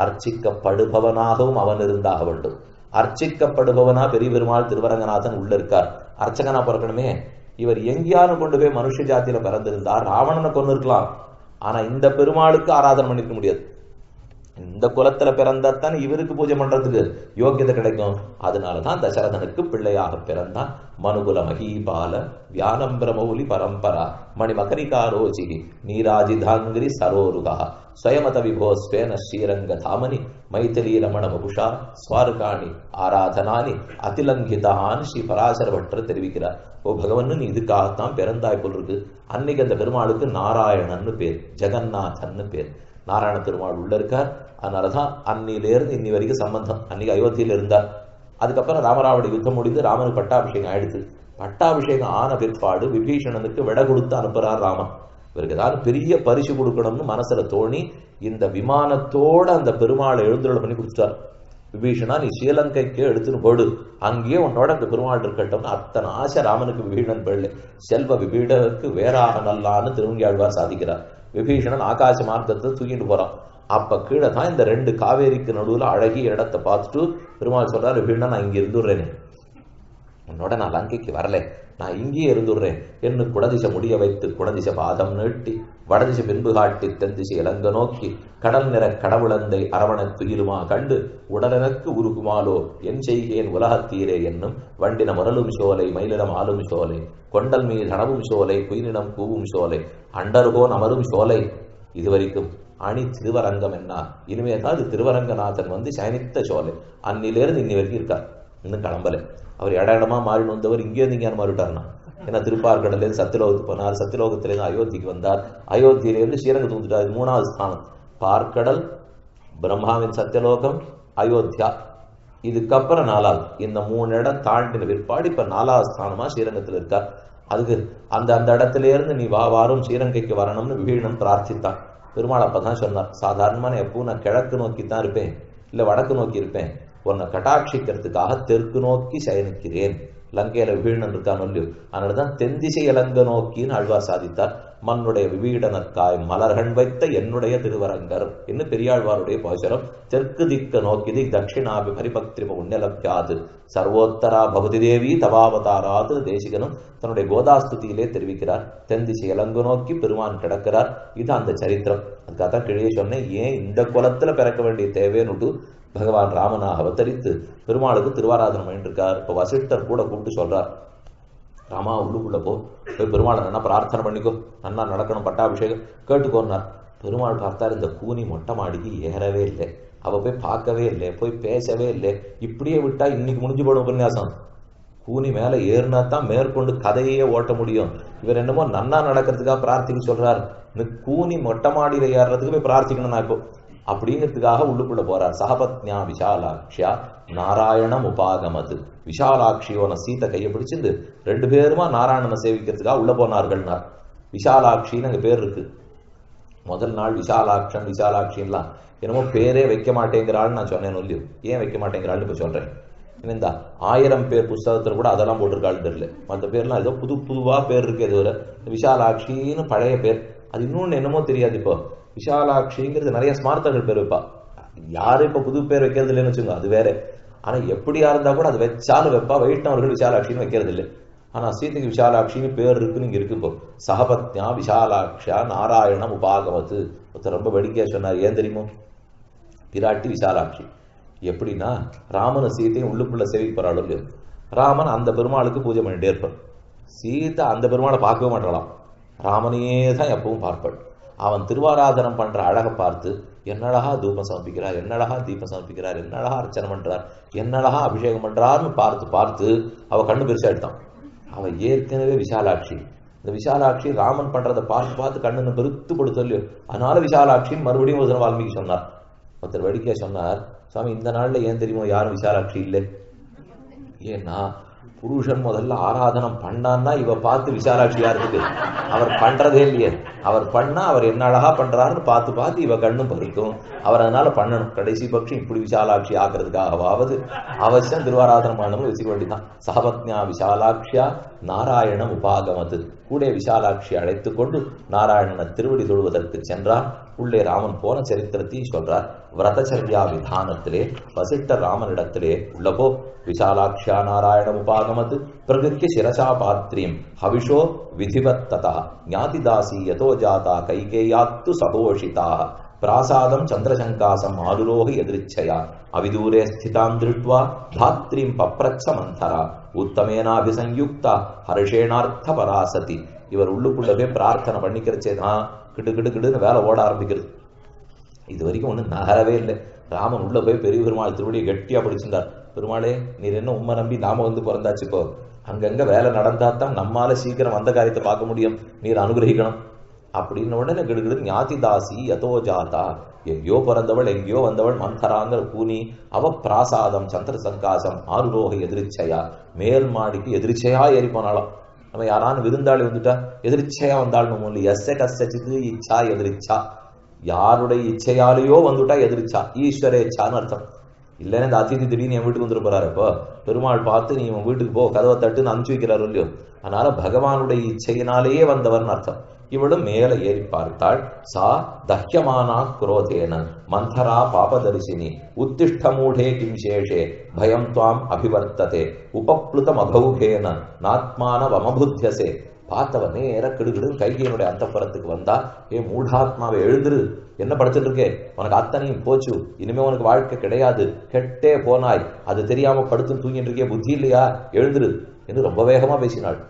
அர்ச்சிக்கப்படுபவனாகவும் அவன் இருந்தாக வேண்டும் அர்ச்சிக்கப்படுபவனா பெரிய பெருமாள் திருவரங்கநாதன் உள்ள இருக்கார் அர்ச்சகனா பிறக்கணுமே இவர் எங்கேயாலும் கொண்டு போய் மனுஷ ஜாத்தியில பிறந்திருந்தார் ராவணனை கொண்டு இருக்கலாம் ஆனா இந்த பெருமாளுக்கு ஆராதனை பண்ணிருக்க முடியாது இந்த குலத்துல பிறந்தாத்தான் இவருக்கு பூஜை பண்றதுக்கு யோக்கியதை கிடைக்கும் அதனாலதான் தசரதனுக்கு பிள்ளையாக பிறந்தான் மனுகுல மகீபால வியானம்பிரமௌலி பரம்பரா மணிமகரிகாரோஜி நீராஜிதாங்கிரி சரோருகா ஸ்வயமத விபோஸ்வேன ஸ்ரீரங்க தாமனி மைத்திலி ரமண வபுஷா ஸ்வாருகாணி ஆராதனானி அதிலங்கிதான் ஸ்ரீ பராசர பட்டர் தெரிவிக்கிறார் ஓ பகவன் நீ இதுக்காகத்தான் பிறந்தாய் போல் இருக்கு அன்னைக்கு அந்த பெருமாளுக்கு நாராயணன்னு பேர் ஜெகநாதன்னு பேர் நாராயண பெருமாள் உள்ள இருக்கார் அதனாலதான் அன்னிலேருந்து இன்னி வரைக்கும் சம்பந்தம் அன்னைக்கு அயோத்தியில இருந்தார் அதுக்கப்புறம் ராமராவடி யுத்தம் முடிந்து ராமனுக்கு பட்டாபிஷேகம் ஆயிடுச்சு பட்டாபிஷேகம் ஆன பிற்பாடு விபீஷணனுக்கு விட கொடுத்து அனுப்புறார் ராமன் இவருக்கு ஏதாவது பெரிய பரிசு கொடுக்கணும்னு மனசுல தோணி இந்த விமானத்தோட அந்த பெருமாளை எழுந்துள்ள பண்ணி கொடுத்துட்டார் விபீஷணா நீ ஸ்ரீலங்கைக்கு எடுத்துன்னு போடு அங்கேயே உன்னோட அந்த பெருமாள் இருக்கட்டும்னு அத்தனை ஆசை ராமனுக்கு விபீஷணன் பிள்ளை செல்வ விபீடனுக்கு வேறாக நல்லான்னு திருவங்கியாழ்வார் சாதிக்கிறார் விபீஷணன் ஆகாச மார்க்கத்தை தூக்கிட்டு போறான் அப்ப கீழே தான் இந்த ரெண்டு காவேரிக்கு நடுவுல அழகிய இடத்தை பார்த்துட்டு பெருமாள் சொல்றாரு விபீஷணன் நான் இங்க இருந்துடுறேனே உன்னோட நான் லங்கைக்கு வரல நான் இங்கேயே இருந்துடுறேன் என்று குடதிசை முடிய வைத்து குடதிசை பாதம் நீட்டி வடதிசை பின்பு காட்டி தென்திசை இலங்க நோக்கி கடல் நிற கடவுளந்தை அரவணத் துயிலுமா கண்டு உடலெனக்கு உருகுமாலோ என் செய்கேன் உலகத்தீரே என்னும் வண்டின முரலும் சோலை மயிலிடம் ஆளும் சோலை கொண்டல் மீது அணவும் சோலை குயிலினம் கூவும் சோலை அண்டர்கோன் அமரும் சோலை இதுவரைக்கும் அணி திருவரங்கம் என்ன இனிமே தான் அது திருவரங்கநாதன் வந்து சயனித்த சோலை அன்னிலேருந்து இன்னி வரைக்கும் இருக்கார் இன்னும் கிளம்பலை அவர் இட இடமா மாறின்னு வந்தவர் இங்கே இருந்து இங்கே மாறிட்டார்னா ஏன்னா திருப்பார்கடலேருந்து சத்தியலோகத்துக்கு போனார் சத்தியலோகத்திலேருந்து அயோத்திக்கு வந்தார் அயோத்தியிலேருந்து ஸ்ரீரங்கத்துக்கு வந்துட்டார் இது மூணாவது ஸ்தானம் பார்க்கடல் பிரம்மாவின் சத்தியலோகம் அயோத்தியா இதுக்கப்புறம் நாலாவது இந்த மூணு இடம் தாண்டின பிற்பாடு இப்ப நாலாவது ஸ்தானமா ஸ்ரீரங்கத்தில் இருக்கார் அதுக்கு அந்த அந்த இடத்துல இருந்து நீ வா வாரம் ஸ்ரீரங்கைக்கு வரணும்னு விபீஷணன் பிரார்த்தித்தான் பெருமாள் அப்பதான் சொன்னார் சாதாரணமான எப்பவும் நான் கிழக்கு நோக்கி தான் இருப்பேன் இல்ல வடக்கு நோக்கி இருப்பேன் உன்னை கட்டாட்சிக்கிறதுக்காக தெற்கு நோக்கி சயனிக்கிறேன் லங்கையில விபீடனன் இருக்கான் இல்லையோ அதனாலதான் தென்திசை இலங்க நோக்கின்னு ஆழ்வார் சாதித்தார் மண்ணுடைய விபீடனக்காய் மலர்கள் வைத்த என்னுடைய திருவரங்கர் என்று பெரியாழ்வாருடைய பாசுரம் தெற்கு திக்க நோக்கிதி தட்சிணாபி பரிபக்திரிம உன்னலப்யாது சர்வோத்தரா பகுதி தேவி தவாவதாராது தேசிகனும் தன்னுடைய கோதாஸ்துதியிலே தெரிவிக்கிறார் தென்திசை இலங்கு நோக்கி பெருமான் கிடக்கிறார் இது அந்த சரித்திரம் அதுக்காக தான் கிழியே சொன்னேன் ஏன் இந்த குலத்துல பிறக்க வேண்டிய தேவைன்னு பகவான் ராமனாக அவதரித்து பெருமாளுக்கு திருவாராதனம் பண்ணிட்டு இருக்கார் இப்ப வசிஷ்டர் கூட கூப்பிட்டு சொல்றார் ராமா உள்ளுக்குள்ள போ போய் பெருமாளை நல்லா பிரார்த்தனை பண்ணிக்கோ நல்லா நடக்கணும் பட்டாபிஷேகம் கேட்டுக்கோன்னார் பெருமாள் பார்த்தார் இந்த கூனி மொட்டை மாடிக்கு ஏறவே இல்லை அவ போய் பார்க்கவே இல்லை போய் பேசவே இல்லை இப்படியே விட்டா இன்னைக்கு முடிஞ்சு போடும் உபன்யாசம் கூனி மேல ஏறினா தான் மேற்கொண்டு கதையே ஓட்ட முடியும் இவர் என்னமோ நன்னா நடக்கிறதுக்காக பிரார்த்திக்க சொல்றார் இந்த கூனி மொட்டை மாடியில ஏறுறதுக்கு போய் பிரார்த்திக்கணும் நான் இப்போ அப்படிங்கிறதுக்காக உள்ளுக்குள்ள போறார் சகபத்ஞா விஷாலாட்சியா நாராயணம் உபாகமது விஷாலாட்சியோன சீத்தை கையை பிடிச்சிருந்து ரெண்டு பேருமா நாராயணனை சேவிக்கிறதுக்காக உள்ள போனார்கள்னார் விஷாலாட்சின்னு அங்க பேர் இருக்கு முதல் நாள் விஷாலாட்சன் விஷாலாட்சின்லாம் என்னமோ பேரே வைக்க மாட்டேங்கிறாள்னு நான் சொன்னேன் இல்லையோ ஏன் வைக்க மாட்டேங்கிறாள்னு இப்போ சொல்றேன் இந்த ஆயிரம் பேர் புஸ்தகத்துல கூட அதெல்லாம் போட்டிருக்காள் தெரியல மற்ற பேர்லாம் ஏதோ புது புதுவா பேர் இருக்கு இது ஒரு விஷாலாட்சின்னு பழைய பேர் அது இன்னொன்னு என்னமோ தெரியாது இப்போ விஷாலாட்சிங்கிறது நிறைய ஸ்மார்த்தர்கள் பேர் வைப்பா யாரும் இப்ப புது பேர் வைக்கிறது இல்லைன்னு வச்சுக்கோங்க அது வேற ஆனா எப்படியா இருந்தா கூட அது வச்சாலும் வைப்பா வைஷ்ணவர்கள் விஷாலாட்சின்னு வைக்கிறது இல்லை ஆனா சீதைக்கு விஷாலாட்சின்னு பேர் இருக்குன்னு இங்க இருக்கு இப்போ சகபத்யா விஷாலாட்சியா நாராயணம் உபாகவத்து ஒருத்தர் ரொம்ப வேடிக்கையா சொன்னார் ஏன் தெரியுமோ பிராட்டி விஷாலாட்சி எப்படின்னா ராமனை சீத்தையும் உள்ளுக்குள்ள சேவிக்க போறாள் ராமன் அந்த பெருமாளுக்கு பூஜை பண்ணிட்டே இருப்பார் சீதை அந்த பெருமாளை பார்க்கவே மாட்டாளாம் ராமனையே தான் எப்பவும் பார்ப்பாள் அவன் திருவாராதனம் பண்ற அழகை பார்த்து என்னழகா தூபம் சமர்ப்பிக்கிறார் என்னழகா தீபம் சமர்ப்பிக்கிறார் என்னழகா அர்ச்சனை பண்றார் என்னழகா அபிஷேகம் பண்றார்னு பார்த்து பார்த்து அவ கண்ணு பெருசா எடுத்தான் அவ ஏற்கனவே விசாலாட்சி இந்த விசாலாட்சி ராமன் பண்றதை பார்த்து பார்த்து கண்ணு பெருத்து கொடுத்து இல்லையோ அதனால விசாலாட்சின்னு மறுபடியும் ஒரு வால்மீகி சொன்னார் ஒருத்தர் வேடிக்கையா சொன்னார் சுவாமி இந்த நாள்ல ஏன் தெரியுமோ யாரும் விசாலாட்சி இல்லை ஏன்னா புருஷன் முதல்ல ஆராதனம் பண்ணான்னா இவ பார்த்து விசாலாட்சியா இருக்குது அவர் பண்றதே இல்லையே அவர் பண்ணா அவர் என்ன அழகா பண்றாருன்னு பார்த்து பார்த்து இவ கண்ணும் பறிக்கும் அவர் அதனால பண்ணணும் கடைசி பட்சம் இப்படி விசாலாட்சி ஆக்குறதுக்காகவாவது அவசியம் திருவாராதனம் பண்ணணும் வச்சுக்க வேண்டியதான் சகபத்ஞா விசாலாட்சியா நாராயணம் உபாகமது கூட விசாலாட்சி அழைத்து கொண்டு நாராயணனை திருவடி தொழுவதற்கு சென்றார் உள்ளே ராமன் போன சரித்திரத்தையும் சொல்றார் விரதச்சரியா விதானத்திலே வசிட்ட ராமனிடத்திலே உள்ளபோ விசாலாட்சியா நாராயணம் உபாகமது பிரகிருத்திய சிரசா பாத்ரீம் ஹவிஷோ விதிவத்ததா ஞாதிதாசி யதோ ஜாதா கைகேயாத்து சகோஷிதா பிராசாதம் சந்திரசங்காசம் ஆருரோக எதிர்ச்சயா அவிதூரே ஸ்திதாம் திருட்வா தாத்ரீம் பப்ரச்ச மந்தரா உத்தமேனாபிசயுக்தா ஹர்ஷேனார்த்த பராசதி இவர் உள்ளுக்குள்ளவே பிரார்த்தனை பண்ணிக்கிறச்சே தான் கிடு கிடு கிடுன்னு வேலை ஓட ஆரம்பிக்கிறது இது வரைக்கும் ஒன்றும் நகரவே இல்லை ராமன் உள்ள போய் பெரிய பெருமாள் திருவடியை கட்டியா பிடிச்சிருந்தார் பெருமாளே நீர் என்ன உண்மை நம்பி நாம வந்து பிறந்தாச்சுக்கோ அங்கங்க வேலை நடந்தா தான் நம்மால சீக்கிரம் வந்த காரியத்தை பார்க்க முடியும் நீர் அனுகிரகிக்கணும் அப்படின்னு உடனே கிடுகிடு ஞாதிதாசி யதோ ஜாதா எங்கேயோ பிறந்தவள் எங்கேயோ வந்தவள் மந்தராங்கிற கூனி அவ பிராசாதம் சந்திர சங்காசம் ஆறுரோக எதிர்ச்சையா மேல் மாடிக்கு எதிர்ச்சையா ஏறி போனாலும் நம்ம யாரானு விருந்தாளி வந்துட்டா எதிர்ச்சையா வந்தாலும் இல்லை எஸ்ஸ கஷ்டித்து இச்சா எதிர்ச்சா யாருடைய இச்சையாலேயோ வந்துட்டா எதிர்ச்சா ஈஸ்வரேச்சான்னு அர்த்தம் இல்லைன்னா இந்த அதிதி திடீர்னு என் வீட்டுக்கு வந்துட்டு போறாரு இப்போ பெருமாள் பார்த்து நீ உன் வீட்டுக்கு போ கதவை தட்டுன்னு அனுப்பிச்சு வைக்கிறாரு இல்லையோ அதனால பகவானுடைய இச்சையினாலேயே வந்தவர்னு அர்த்தம் இவளும் மேல ஏறி பார்த்தாள் சா தஹ்யமானா குரோதேன மந்தரா பாபதரிசினி உத்திஷ்ட மூடே கிம் சேஷே பயம் துவாம் அபிவர்த்ததே உபப்ளுதம் அகௌகேன நாத்மான வமபுத்தியசே பார்த்தவ நேர கிடுகிடு கைகையினுடைய அந்தப்புறத்துக்கு வந்தா ஏ மூடாத்மாவை எழுந்துரு என்ன படிச்சுட்டு இருக்கே உனக்கு அத்தனையும் போச்சு இனிமே உனக்கு வாழ்க்கை கிடையாது கெட்டே போனாய் அது தெரியாம படுத்து தூங்கிட்டு இருக்கே புத்தி இல்லையா எழுந்துரு என்று ரொம்ப வேகமா பேசினாள்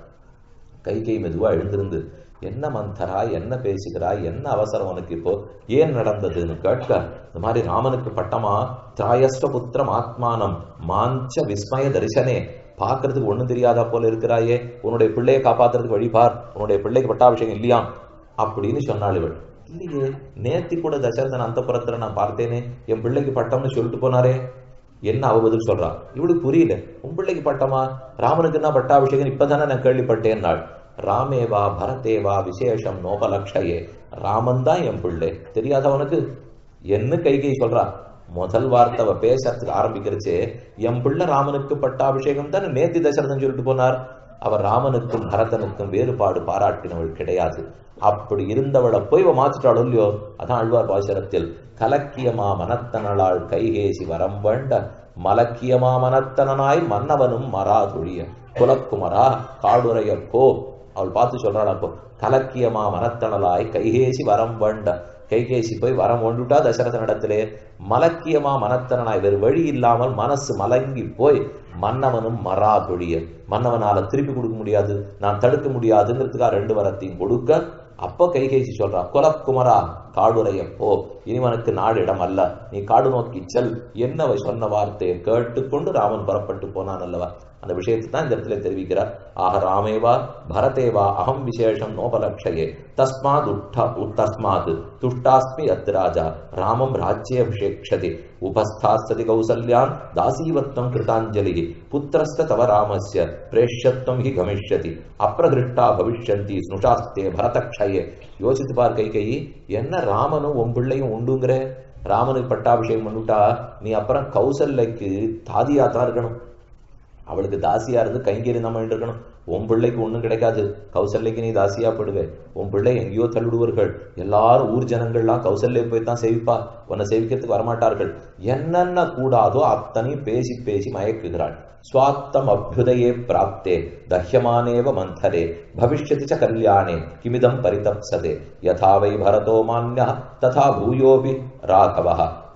கைகை மெதுவா எழுந்திருந்து என்ன மந்தரா என்ன பேசுகிறாய் என்ன அவசரம் உனக்கு இப்போ ஏன் நடந்ததுன்னு கேட்க இந்த மாதிரி ராமனுக்கு பட்டமா திராயஸ்வ புத்திரம் ஆத்மானம் மாஞ்ச விஸ்மய தரிசனே பார்க்கறதுக்கு ஒண்ணும் தெரியாதா போல இருக்கிறாயே உன்னுடைய பிள்ளையை காப்பாத்துறதுக்கு வழிபார் உன்னுடைய பிள்ளைக்கு பட்டாபிஷேகம் இல்லையாம் அப்படின்னு சொன்னாள் இவள் இல்லையே நேத்தி கூட தசரதன் அந்த புறத்துல நான் பார்த்தேனே என் பிள்ளைக்கு பட்டம்னு சொல்லிட்டு போனாரே என்ன அவ பதில் சொல்றா இவளுக்கு புரியல உன் பிள்ளைக்கு பட்டமா ராமனுக்கு என்ன பட்டாபிஷேகம் இப்பதானே நான் கேள்விப்பட்டேன் நாள் ராமேவா பரதேவா விசேஷம் நோபலக்ஷயே ராமன் தான் என் பிள்ளை தெரியாதவனுக்கு என்ன கைகை சொல்றா முதல் வார்த்தை அவ பேசறதுக்கு ஆரம்பிக்கிறச்சே என் பிள்ளை ராமனுக்கு பட்டாபிஷேகம் தானே நேத்தி தசரதன் சொல்லிட்டு போனார் அவர் ராமனுக்கும் பரதனுக்கும் வேறுபாடு பாராட்டினவள் கிடையாது அப்படி இருந்தவளை போய் இவ மாத்திட்டாளோ இல்லையோ அதான் அழ்வார் பாசுரத்தில் கலக்கியமா மனத்தனளாள் கைகேசி வரம் வேண்ட மலக்கியமா மனத்தனனாய் மன்னவனும் மராதுழிய குலக்குமரா காடுரைய கோ அவள் பார்த்து சொல்றாள் அப்போ கலக்கியமா மனத்தனலாய் கைகேசி வரம் வேண்ட கைகேசி போய் வரம் ஒன்றுட்டா தசரத இடத்திலே மலக்கியமா மனத்தனாய் வேறு வழி இல்லாமல் மனசு மலங்கி போய் மன்னவனும் மராதொழிய மன்னவனால திருப்பி கொடுக்க முடியாது நான் தடுக்க முடியாதுங்கிறதுக்காக ரெண்டு வரத்தையும் கொடுக்க அப்போ கைகேசி சொல்றா குலக்குமரா காடுரைய போ இனிவனுக்கு நாடு இடம் அல்ல நீ காடு நோக்கி செல் என்னவை சொன்ன வார்த்தையை கேட்டுக்கொண்டு ராமன் புறப்பட்டு போனான் அல்லவா அந்த விஷயத்தை தான் இந்த இடத்துல தெரிவிக்கிறார் ஆக ராமேவா பரதேவா அகம் விசேஷம் நோபலக்ஷயே தஸ்மாத் உட்ட தஸ்மாத் துஷ்டாஸ்மி அத் ராஜா ராமம் ராஜ்யே அபிஷேக்ஷதி உபஸ்தாஸ்ததி கௌசல்யான் தாசீவத்வம் கிருதாஞ்சலி புத்திரஸ்த தவ ராமஸ்ய பிரேஷ்யத்வம் ஹி கமிஷ்யதி அப்பிரதிருஷ்டா பவிஷ்யந்தி ஸ்னுஷாஸ்தே பரதக்ஷயே யோசித்து பார் கை கை என்ன ராமனும் உன் பிள்ளையும் உண்டுங்கிற ராமனுக்கு பட்டாபிஷேகம் பண்ணிவிட்டா நீ அப்புறம் கௌசல்லைக்கு தாதியா தான் இருக்கணும் அவளுக்கு தாசியா இருந்து கைங்கேறி நம்ம இருக்கணும் உன் பிள்ளைக்கு ஒன்றும் கிடைக்காது கௌசல்லைக்கு நீ தாசியா போடுவே உன் பிள்ளை எங்கேயோ தள்ளிடுவார்கள் எல்லாரும் ஊர் ஜனங்கள்லாம் கௌசல்யை போய் தான் சேவிப்பா உன்னை சேவிக்கிறதுக்கு வரமாட்டார்கள் என்னென்ன கூடாதோ அத்தனையும் பேசி பேசி மயக்குகிறாள் ஸ்வாத்தம் அபியுதயே பிராப்தே தஹ்யமானேவ மந்தரே பவிஷ்யதி ச கல்யாணே கிமிதம் பரிதப்சதே யதா வை பரதோ மான்யா ததா பூயோபி ராகவ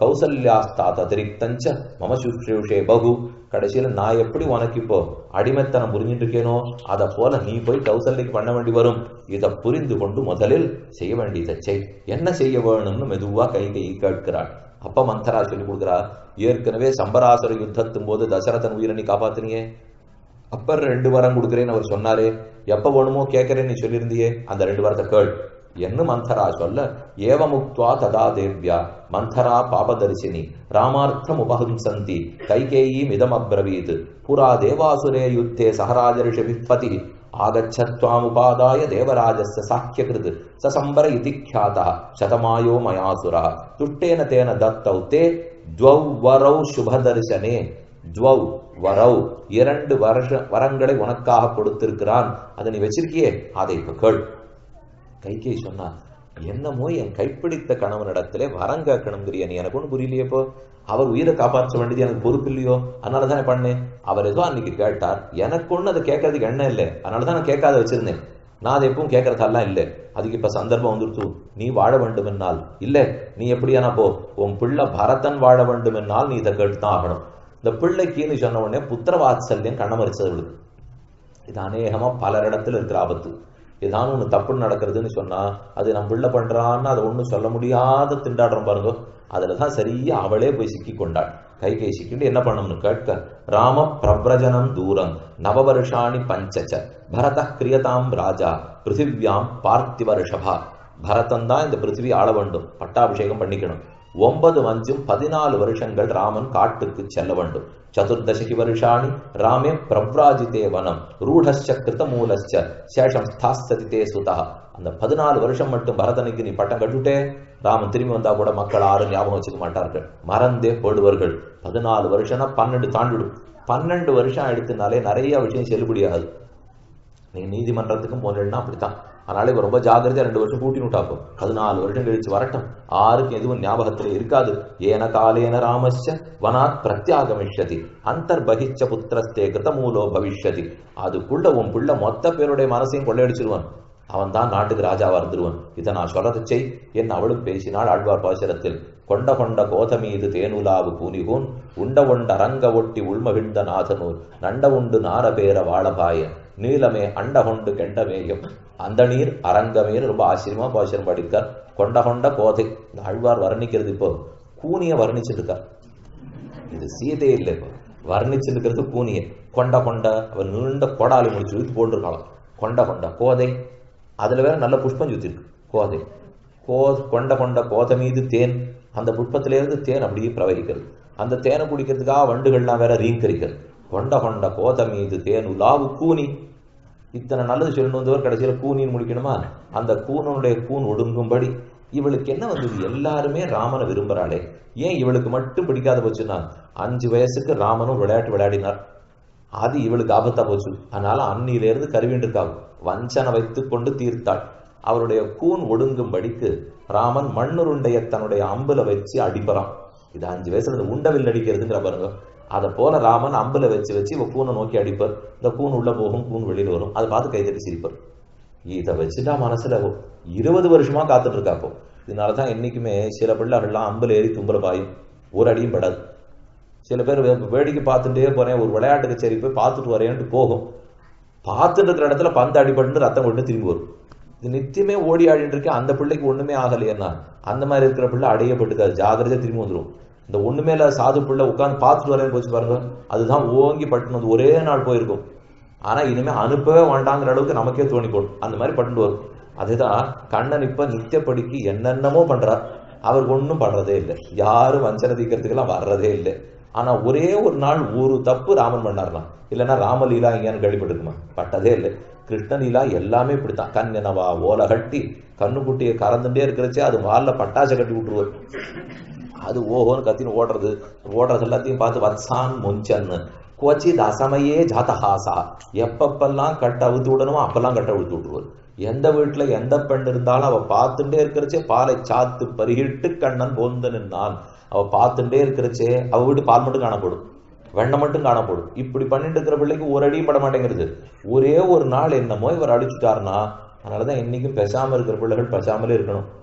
கௌசல்யாஸ்தாத் அதிரிக்தஞ்ச மம சுஷ்ரூஷே பகு கடைசியில நான் எப்படி உனக்கு இப்போ அடிமைத்தனம் புரிஞ்சுட்டு இருக்கேனோ அதை போல நீ போய் கௌசல்யக்கு பண்ண வேண்டி வரும் இதை புரிந்து கொண்டு முதலில் செய்ய வேண்டியதை செய் என்ன செய்ய வேணும்னு மெதுவா கை கை கேட்கிறாள் அப்ப மந்தரா சொல்லி கொடுக்குறா ஏற்கனவே சம்பராசுர யுத்தத்தும் போது தசரதன் உயிரை நீ காப்பாத்தினியே அப்ப ரெண்டு வாரம் கொடுக்குறேன்னு அவர் சொன்னாரே எப்ப வேணுமோ கேட்கறேன்னு சொல்லியிருந்தியே அந்த ரெண்டு வாரத்தை கேள் என்ன மந்தரா சொல்ல ஏவமுக்துவா ததா தேவ்யா மந்தரா பாபதர்சினி ராமார்த்தம் உபஹம்சந்தி கைகேயீம் இதம் அப்ரவீத் புரா தேவாசுரே யுத்தே சஹராஜரிஷ விப்பதி ஆகச்சத்வாமுபாதாய தேவராஜஸ்ய சாக்கியகிருத் சசம்பர இதி ख्यातः சதமாயோ மயாசுரா துஷ்டேன தேன தத்தௌ தே துவௌ வரௌ சுபதர்சனே துவௌ வரௌ இரண்டு வருஷ வரங்களை உனக்காக கொடுத்திருக்கிறான் அதை நீ வச்சிருக்கியே அதை இப்ப கேள் கைகை சொன்னா என்னமோ என் கைப்பிடித்த கணவனிடத்திலே வரம் கேட்கணுங்கிறிய நீ எனக்கு ஒன்றும் புரியலையப்போ அவர் உயிரை காப்பாற்ற வேண்டியது எனக்கு பொறுப்பு இல்லையோ அதனால தானே பண்ணேன் அவர் ஏதோ அன்னைக்கு கேட்டார் எனக்கு ஒண்ணு அதை கேட்கறதுக்கு எண்ணம் இல்லை அதனால தான் நான் கேட்காத வச்சிருந்தேன் நான் அதை எப்பவும் கேட்கறதெல்லாம் இல்லை அதுக்கு இப்ப சந்தர்ப்பம் வந்துருச்சு நீ வாழ வேண்டும் என்னால் இல்ல நீ எப்படியானா போ உன் பிள்ளை பரதன் வாழ வேண்டும் என்னால் நீ இதை கேட்டுதான் ஆகணும் இந்த பிள்ளைக்குன்னு சொன்ன உடனே புத்திர வாத்சல்யம் கண்ணமரிச்சது விடுது இது அநேகமா பலரிடத்துல இருக்கிற ஆபத்து ஏதாவது ஒண்ணு தப்பு நடக்கிறதுன்னு சொன்னா அது நம்ம பிள்ளை பண்றான்னு அதை ஒண்ணும் சொல்ல முடியாத திண்டாடுறோம் பாருங்க அதுலதான் சரியா அவளே போய் சிக்கி கொண்டாள் கை கை சிக்கிட்டு என்ன பண்ணணும்னு கேட்க ராம பிரபிரஜனம் தூரம் நவவருஷாணி பஞ்சச்ச பரத கிரியதாம் ராஜா பிருத்திவியாம் பார்த்திவ ரிஷபா பரதன் தான் இந்த பிருத்திவி ஆள வேண்டும் பட்டாபிஷேகம் பண்ணிக்கணும் ஒன்பது அஞ்சும் பதினாலு வருஷங்கள் ராமன் காட்டுக்கு செல்ல வேண்டும் சதுர்தசகி வருஷாணி ராமே பிரவ்ராஜிதே வனம் ரூಢஸ்ச கிருத மூலஸ்ச சேஷம் ஸ்தாஸ்ததி தே சுதா அந்த பதினாலு வருஷம் மட்டும் பரதனுக்கு நீ பட்டம் கட்டுட்டே ராமன் திரும்பி வந்தா கூட மக்கள் யாரும் ஞாபகம் வச்சுக்க மாட்டார்கள் மறந்தே போடுவார்கள் பதினாலு வருஷம்னா பன்னெண்டு தாண்டிடும் பன்னெண்டு வருஷம் எடுத்துனாலே நிறைய விஷயம் செல்லுபடியாகுது நீங்க நீதிமன்றத்துக்கும் போனீங்கன்னா அப்படித்தான் அதனால இப்ப ரொம்ப ஜாகிரதையா ரெண்டு வருஷம் கூட்டி விட்டாப்போ பதினாலு வருஷம் கழிச்சு வரட்டும் ஆருக்கும் எதுவும் ஞாபகத்துல இருக்காது ஏன காலேன ராமஸ்ய வனாத் பிரத்யாகமிஷ்யதி அந்தர்பகிச்ச புத்திரஸ்தே கிருதமூலோ பவிஷ்யதி அதுக்குள்ள உன் பிள்ளை மொத்த பேருடைய மனசையும் கொள்ளையடிச்சிருவான் அவன் தான் நாட்டுக்கு ராஜாவா இருந்துருவன் இதை நான் சொல்றது செய் என் அவளும் பேசினாள் ஆழ்வார் பாசுரத்தில் கொண்ட கொண்ட கோதமீது தேனுலாவு கூனிகூன் உண்ட உண்ட அரங்க ஒட்டி உள்மகிழ்ந்த நாதனூர் நண்ட உண்டு நாரபேர வாழபாய நீலமே அண்ட கொண்டு கெண்டமேயம் அந்த நீர் அரங்கமேன்னு ரொம்ப ஆச்சரியமா பாசுரம் படிக்கார் கொண்ட கொண்ட கோதை இந்த ஆழ்வார் வர்ணிக்கிறது இப்போ கூனிய வர்ணிச்சிட்டு இருக்கார் இது சீதே இல்லை இப்போ வர்ணிச்சிருக்கிறது கூனிய கொண்ட கொண்ட அவர் நீண்ட கோடாலி முடிச்சு இழுத்து போட்டிருக்கலாம் கொண்ட கொண்ட கோதை அதுல வேற நல்ல புஷ்பம் சுத்திருக்கு கோதை கோ கொண்ட கொண்ட கோதை மீது தேன் அந்த புஷ்பத்திலிருந்து தேன் அப்படியே பிரவகிக்கிறது அந்த தேனை குடிக்கிறதுக்காக வண்டுகள்லாம் வேற ரீங்கரிக்கிறது கொண்ட கொண்ட கோதை மீது தேன் உலாவு கூனி இத்தனை நல்லது சொல்லணும் வந்தவர் கடைசியில் கூனின்னு முடிக்கணுமா அந்த கூனுடைய கூன் ஒடுங்கும்படி இவளுக்கு என்ன வந்தது எல்லாருமே ராமனை விரும்புறாளே ஏன் இவளுக்கு மட்டும் பிடிக்காத போச்சுன்னா அஞ்சு வயசுக்கு ராமனும் விளையாட்டு விளையாடினார் அது இவளுக்கு ஆபத்தா போச்சு அதனால அன்னியிலிருந்து கருவின்றிருக்காள் வஞ்சனை வைத்துக் கொண்டு தீர்த்தாள் அவருடைய கூன் ஒடுங்கும்படிக்கு ராமன் மண்ணுருண்டைய தன்னுடைய அம்புல வச்சு அடிப்பறான் இது அஞ்சு வயசுல இந்த உண்டவில் அடிக்கிறதுங்கிற பாருங்க அதை போல ராமன் அம்புல வச்சு வச்சு இவ கூனை நோக்கி அடிப்பார் இந்த கூன் உள்ள போகும் கூன் வெளியில வரும் அதை பார்த்து கைதட்டி சிரிப்பார் இதை வச்சுட்டா மனசுல இருபது வருஷமா காத்துட்டு இருக்கா அப்போ இதனாலதான் என்னைக்குமே சில பிள்ளைகள்லாம் அம்புல ஏறி தும்புல பாயும் ஒரு அடியும் படாது சில பேர் வே- வேடிக்கை பார்த்துட்டே போறேன் ஒரு விளையாட்டுக்கு சரி போய் பார்த்துட்டு வரேன்ட்டு போகும் பார்த்துட்டு இருக்கிற இடத்துல பந்து அடிபட்டு ரத்தம் கொண்டு திரும்பி வரும் இது நித்தியமே ஓடி ஆடிட்டு இருக்கேன் அந்த பிள்ளைக்கு ஒண்ணுமே ஆகலையேன்னா அந்த மாதிரி இருக்கிற பிள்ளை அடையப்பட்டுக்காது ஜாகிரதையா திரும்பி வந்துடும் இந்த ஒண்ணுமே இல்லாத சாது பிள்ளை உட்காந்து பார்த்துட்டு வரேன்னு போச்சு பாருங்க அதுதான் ஓங்கி பட்டுன்னு வந்து ஒரே நாள் போயிருக்கும் ஆனா இனிமே அனுப்பவே வேண்டாங்கிற அளவுக்கு நமக்கே தோணி போடும் அந்த மாதிரி பட்டு வரும் அதுதான் கண்ணன் இப்ப நித்தியப்படிக்கு என்னென்னமோ பண்றார் அவர் ஒண்ணும் பண்றதே இல்லை யாரும் வஞ்சனை தீக்கிறதுக்கெல்லாம் வர்றதே இல்லை ஆனா ஒரே ஒரு நாள் ஒரு தப்பு ராமன் பண்ணார்லாம் இல்லைன்னா ராமலீலா எங்கேயானு கேள்விப்பட்டிருக்குமா பட்டதே இல்லை கிருஷ்ணலீலா எல்லாமே இப்படித்தான் கண்ணனவா ஓலை கட்டி கண்ணுக்குட்டியை கறந்துட்டே இருக்கிறச்சே அது வால்ல பட்டாசை கட்டி விட்டுருவார் அது ஓஹோன்னு கத்தின்னு ஓடுறது ஓடுறது எல்லாத்தையும் பார்த்து வத்சான் முஞ்சன்னு கோச்சி தசமையே ஜாதஹாசா எப்பப்பெல்லாம் கட்ட அவுத்து விடணுமோ அப்பெல்லாம் கட்ட அவுத்து விட்டுருவார் எந்த வீட்டுல எந்த பெண் இருந்தாலும் அவ பார்த்துட்டே இருக்கிறச்சே பாலை சாத்து பருகிட்டு கண்ணன் போந்து நின்னான் அவ பார்த்துட்டே இருக்கிறச்சே அவ வீட்டு பால் மட்டும் காணப்படும் வெண்ணெய் மட்டும் காணப்படும் இப்படி பண்ணிட்டு இருக்கிற பிள்ளைக்கு ஒரு அடியும் பட மாட்டேங்கிறது ஒரே ஒரு நாள் என்னமோ இவர் அடிச்சுட்டாருன்னா அதனாலதான் என்னைக்கும் பேசாம இருக்கிற பிள்ளைகள் பேசாமலே இருக்கணும்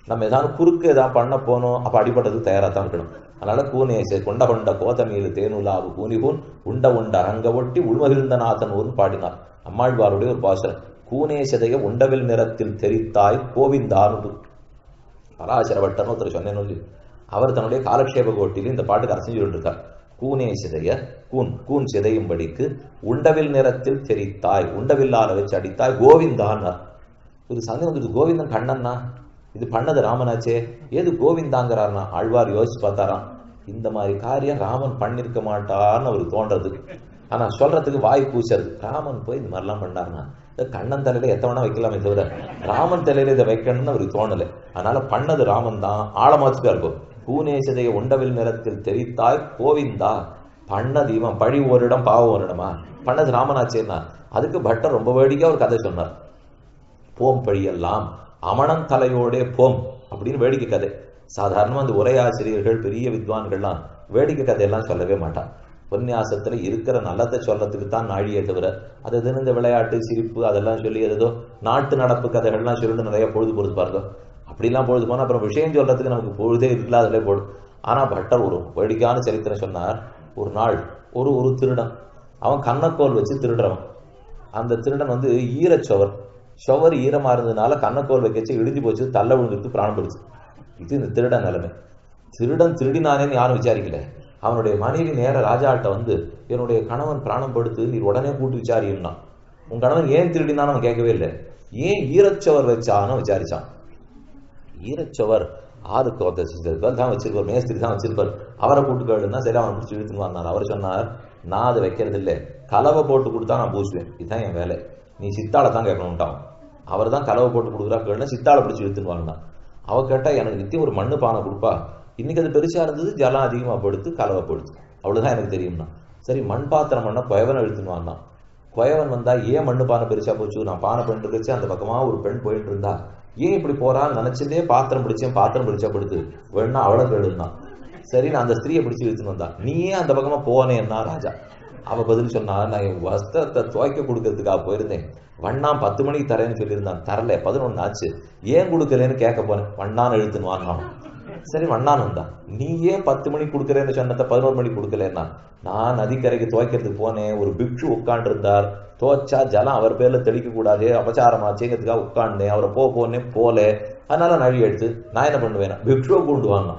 நம்ம ஏதாவது குறுக்கு ஏதாவது பண்ண போனோம் அப்ப அடிபட்டதுக்கு தயாரா தான் இருக்கணும் அதனால கூனேச கொண்ட கொண்ட கோதமீது தேனுலாவு கூனிகூன் உண்ட உண்ட அரங்க ஒட்டி உள்மகிழ்ந்த நாதன் ஊர்னு பாடினார் அம்மாழ்வாருடைய ஒரு பாசனம் கூனேசதைய உண்டவில் நிறத்தில் தெரித்தாய் கோவிந்தானு பராசரவட்டர்னு ஒருத்தர் சொன்னேன்னு சொல்லி அவர் தன்னுடைய காலக்ஷேப கோட்டியில் இந்த பாட்டுக்கு அரசு இருக்கார் கூனே சிதைய கூன் கூன் சிதையும்படிக்கு உண்டவில் நிறத்தில் தெரித்தாய் உண்டவில்லால வச்சு அடித்தாய் கோவிந்தான்னார் இது சந்தேகம் வந்துட்டு கோவிந்தன் கண்ணன்னா இது பண்ணது ராமனாச்சே ஏது கோவிந்தாங்கிறார்னா ஆழ்வார் யோசிச்சு பார்த்தாராம் இந்த மாதிரி காரியம் ராமன் பண்ணிருக்க மாட்டார்னு அவருக்கு தோன்றது ஆனா சொல்றதுக்கு வாய் பூசறது ராமன் போய் இந்த மாதிரிலாம் பண்ணார்னா இந்த கண்ணன் தலையில எத்த வேணா வைக்கலாமே தவிர ராமன் தலையில இதை வைக்கணும்னு அவருக்கு தோணலை அதனால பண்ணது ராமன் தான் ஆழமாச்சுதான் இருக்கும் பூனேசதைய உண்டவில் நிறத்தில் தெரித்தாய் கோவிந்தா பண்ணது இவன் பழி ஓரிடம் பாவம் ஓரிடமா பண்ணது ராமனாச்சேன்னா அதுக்கு பட்டர் ரொம்ப வேடிக்கை ஒரு கதை சொன்னார் போம் பழியெல்லாம் அமணன் தலையோடே போம் அப்படின்னு வேடிக்கை கதை சாதாரணமா அந்த உரையாசிரியர்கள் பெரிய வித்வான்கள்லாம் வேடிக்கை கதையெல்லாம் சொல்லவே மாட்டான் உபன்யாசத்துல இருக்கிற நல்லத்தை சொல்றதுக்கு தான் நாழியே தவிர அது இதுன்னு இந்த விளையாட்டு சிரிப்பு அதெல்லாம் சொல்லி ஏதோ நாட்டு நடப்பு கதைகள்லாம் சொல்லிட்டு நிறைய பொழுது பொழுது பாருங்க அப்படிலாம் பொழுது போனா அப்புறம் விஷயம் சொல்றதுக்கு நமக்கு பொழுதே இருக்குல்ல அதிலே போடும் ஆனா பட்டர் ஒரு வேடிக்கையான சரித்திரம் சொன்னார் ஒரு நாள் ஒரு ஒரு திருடன் அவன் கண்ணக்கோல் வச்சு திருடுறவன் அந்த திருடன் வந்து ஈரச்சவர் சுவர் ஈரமா இருந்ததுனால கண்ணக்கோல் வைக்கச்சு இடிஞ்சு போச்சு தள்ள விழுந்துட்டு பிராணம் போயிடுச்சு இது இந்த திருடன் நிலைமை திருடன் திருடினானேன்னு யாரும் விசாரிக்கல அவனுடைய மனைவி நேர ராஜாட்ட வந்து என்னுடைய கணவன் பிராணம் படுத்து நீ உடனே கூட்டு விசாரியும்னா உன் கணவன் ஏன் திருடினான்னு அவன் கேட்கவே இல்லை ஏன் ஈரச்சவர் வச்சான்னு விசாரிச்சான் ஈரச்சவர் ஆறுக்கு ஒருத்தர் தான் வச்சிருப்பார் மேஸ்திரி தான் வச்சிருப்பார் அவரை கூட்டு கேளுன்னா சரி அவன் பிடிச்சி இழுத்துன்னு வந்தார் அவர் சொன்னார் நான் அதை வைக்கிறது இல்லை கலவை போட்டு கொடுத்தா நான் பூசுவேன் இதுதான் என் வேலை நீ சித்தாளை தான் கேட்கணும்ட்டான் அவர் தான் கலவை போட்டு கொடுக்குறா கேளுன்னா சித்தாளை பிடிச்சி இழுத்துன்னு வாங்கினான் அவ கேட்டா எனக்கு நித்தியம் ஒரு மண்ணு பானை கொடுப்பா இன்னைக்கு அது பெருசா இருந்தது ஜலம் அதிகமா படுத்து கலவை படுத்து அவ்வளவுதான் எனக்கு தெரியும்னா சரி மண் பாத்திரம் பண்ணா குயவனை இழுத்துன்னு வந்தான் குயவன் வந்தா ஏன் மண்ணு பானை பெருசா போச்சு நான் பானை பண்ணிட்டு இருக்கச்சு அந்த பக்கமா ஒரு பெண் போயிட்டு இருந்தா ஏன் இப்படி போறான்னு நினைச்சிட்டே பாத்திரம் பிடிச்சேன் பாத்திரம் பிடிச்சா படுத்து வேணா அவளை கேளுன்னா சரி நான் அந்த ஸ்திரீயை பிடிச்சு இழுத்துன்னு வந்தான் நீயே அந்த பக்கமா போனேன்னா ராஜா அவ பதில் சொன்னா நான் என் வஸ்திரத்தை துவைக்க கொடுக்கறதுக்காக போயிருந்தேன் வண்ணான் பத்து மணிக்கு தரேன்னு சொல்லியிருந்தான் தரல பதினொன்னு ஆச்சு ஏன் கொடுக்கலன்னு கேட்க போனேன் வண்ணான் எழுத்துன்னு வாங்கினான் சரி வண்ணான் வந்தான் நீ ஏன் பத்து மணிக்கு கொடுக்குறேன்னு சொன்னதை பதினோரு மணிக்கு கொடுக்கலன்னா நான் நதிக்கரைக்கு துவைக்கிறதுக்கு போனேன் ஒரு பிக்ஷு உட்காண்டு இருந்தார் துவைச்சா ஜலம் அவர் பேர்ல தெளிக்க கூடாது அபச்சாரமாச்சுங்கிறதுக்காக உட்காண்டேன் அவரை போ போனேன் போல அதனால நழி எடுத்து நான் என்ன பண்ணுவேன் பிக்ஷுவை கொண்டு வாங்கினான்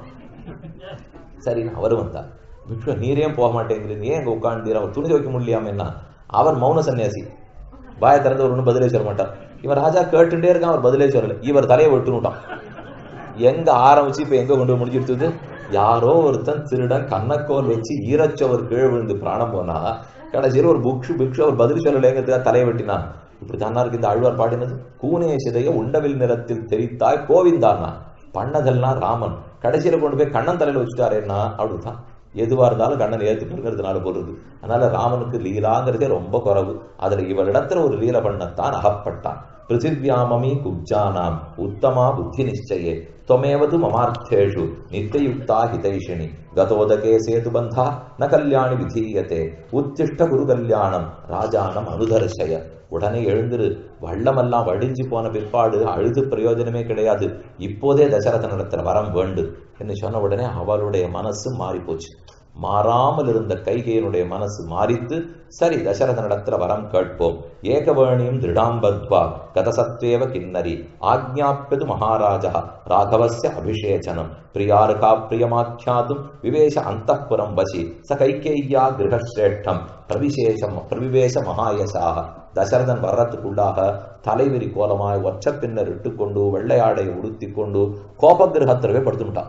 சரி அவர் வந்தார் பிக்ஷு நீரே போக மாட்டேங்கிறீங்க ஏன் இங்க உட்காந்து அவர் துணி துவைக்க முடியாமன்னா அவர் மௌன சன்னியாசி வாய திறந்து ஒரு ஒன்றும் பதிலே சொல்ல மாட்டார் இவன் ராஜா கேட்டுட்டே இருக்கான் அவர் பதிலே சொல்லல இவர் தலையை விட்டுனுட்டான் எங்க ஆரம்பிச்சு இப்ப எங்க கொண்டு போய் முடிஞ்சிருத்தது யாரோ ஒருத்தன் திருடன் கண்ணக்கோல் வச்சு ஈரச்சவர் கீழே விழுந்து பிராணம் போனா கடைசியில் ஒரு புக்ஷு பிக்ஷு அவர் பதில் சொல்லலைங்கிறதுக்காக தலையை வெட்டினான் இப்படி தானா இருக்கு இந்த ஆழ்வார் பாடினது கூனே சிதைய உண்டவில் நிறத்தில் தெரித்தாய் கோவிந்தானா பண்ணதெல்லாம் ராமன் கடைசியில கொண்டு போய் கண்ணன் தலையில வச்சுட்டாரேன்னா அப்படிதான் எதுவா இருந்தாலும் கண்ணன் ஏத்துக்கிறதுனால போறது அதனால ராமனுக்கு லீலாங்கிறதே ரொம்ப குறவு அதுல இவரிடத்துல ஒரு லீல பண்ணத்தான் அகப்பட்டான் பிருத்திவியாமமி குப்ஜானாம் உத்தமா புத்தி நிச்சயே त्वमेवतु ममार्थेषु नित्ययुक्ता हितैषिणि गतोदके सेतुबन्धा न कल्याणि विधीयते உத்திஷ்ட குரு கல்யாணம் ராஜானம் அனுதர்ஷய உடனே எழுந்திரு வள்ளமெல்லாம் வடிஞ்சு போன பிற்பாடு அழுது பிரயோஜனமே கிடையாது இப்போதே தசரதனிடத்துல வரம் வேண்டு என்று சொன்ன உடனே அவளுடைய மனசு மாறி போச்சு மாறாமல் இருந்த கைகையனுடைய மனசு மாறித்து சரி தசரதனிடத்துல வரம் கேட்போம் ஏகவேணியும் திருடாம்பத்வா கதசத்வேவ கிண்ணரி ஆக்ஞாப்பியது மகாராஜா ராகவஸ்ய அபிஷேச்சனம் பிரியாருகா பிரியமாக்கியாதும் விவேஷ அந்தப்புறம் வசி ச கைகேய்யா கிரகஸ்ரேஷ்டம் பிரவிசேஷம் பிரவிவேச மகாயசாக தசரதன் வர்றதுக்குள்ளாக தலைவிரி கோலமாய் ஒற்ற பின்னர் இட்டுக்கொண்டு வெள்ளையாடையை உடுத்தி கொண்டு கோபகிரகத்திலவே படுத்துட்டான்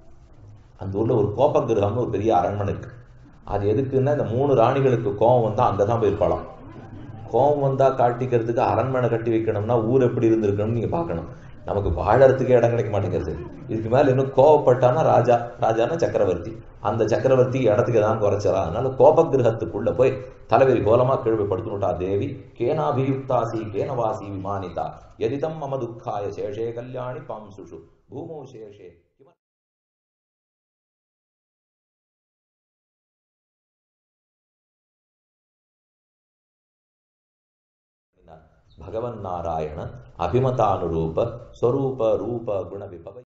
அந்த ஊர்ல ஒரு கோபகிரகம்னு ஒரு பெரிய அரண்மனை இருக்கு அது எதுக்குன்னா இந்த மூணு ராணிகளுக்கு கோபம் வந்தா அங்கதான் போயிருப்பாளாம் கோபம் வந்தா காட்டிக்கிறதுக்கு அரண்மனை கட்டி வைக்கணும்னா ஊர் எப்படி இருந்திருக்கணும்னு நீங்க பார்க்கணும் நமக்கு வாழறதுக்கே இடம் கிடைக்க மாட்டேங்கிறது இதுக்கு மேல இன்னும் கோவப்பட்டானா ராஜா ராஜானா சக்கரவர்த்தி அந்த சக்கரவர்த்தி இடத்துக்கு தான் குறைச்சரா அதனால கோபகிரகத்துக்குள்ள போய் தலைவரி கோலமா கீழ்வை படுத்துனுட்டா தேவி கேனாபியுக்தாசி கேனவாசி விமானிதா எதிதம் மம துக்காய சேஷே கல்யாணி பாம்சுஷு பூமோ சேஷே ಭಗವನ್ನಾರಾಯಣ ಅಭಿಮತಾನುರೂಪ ಸ್ವರೂಪ ರೂಪ ಗುಣ ವಿಭವ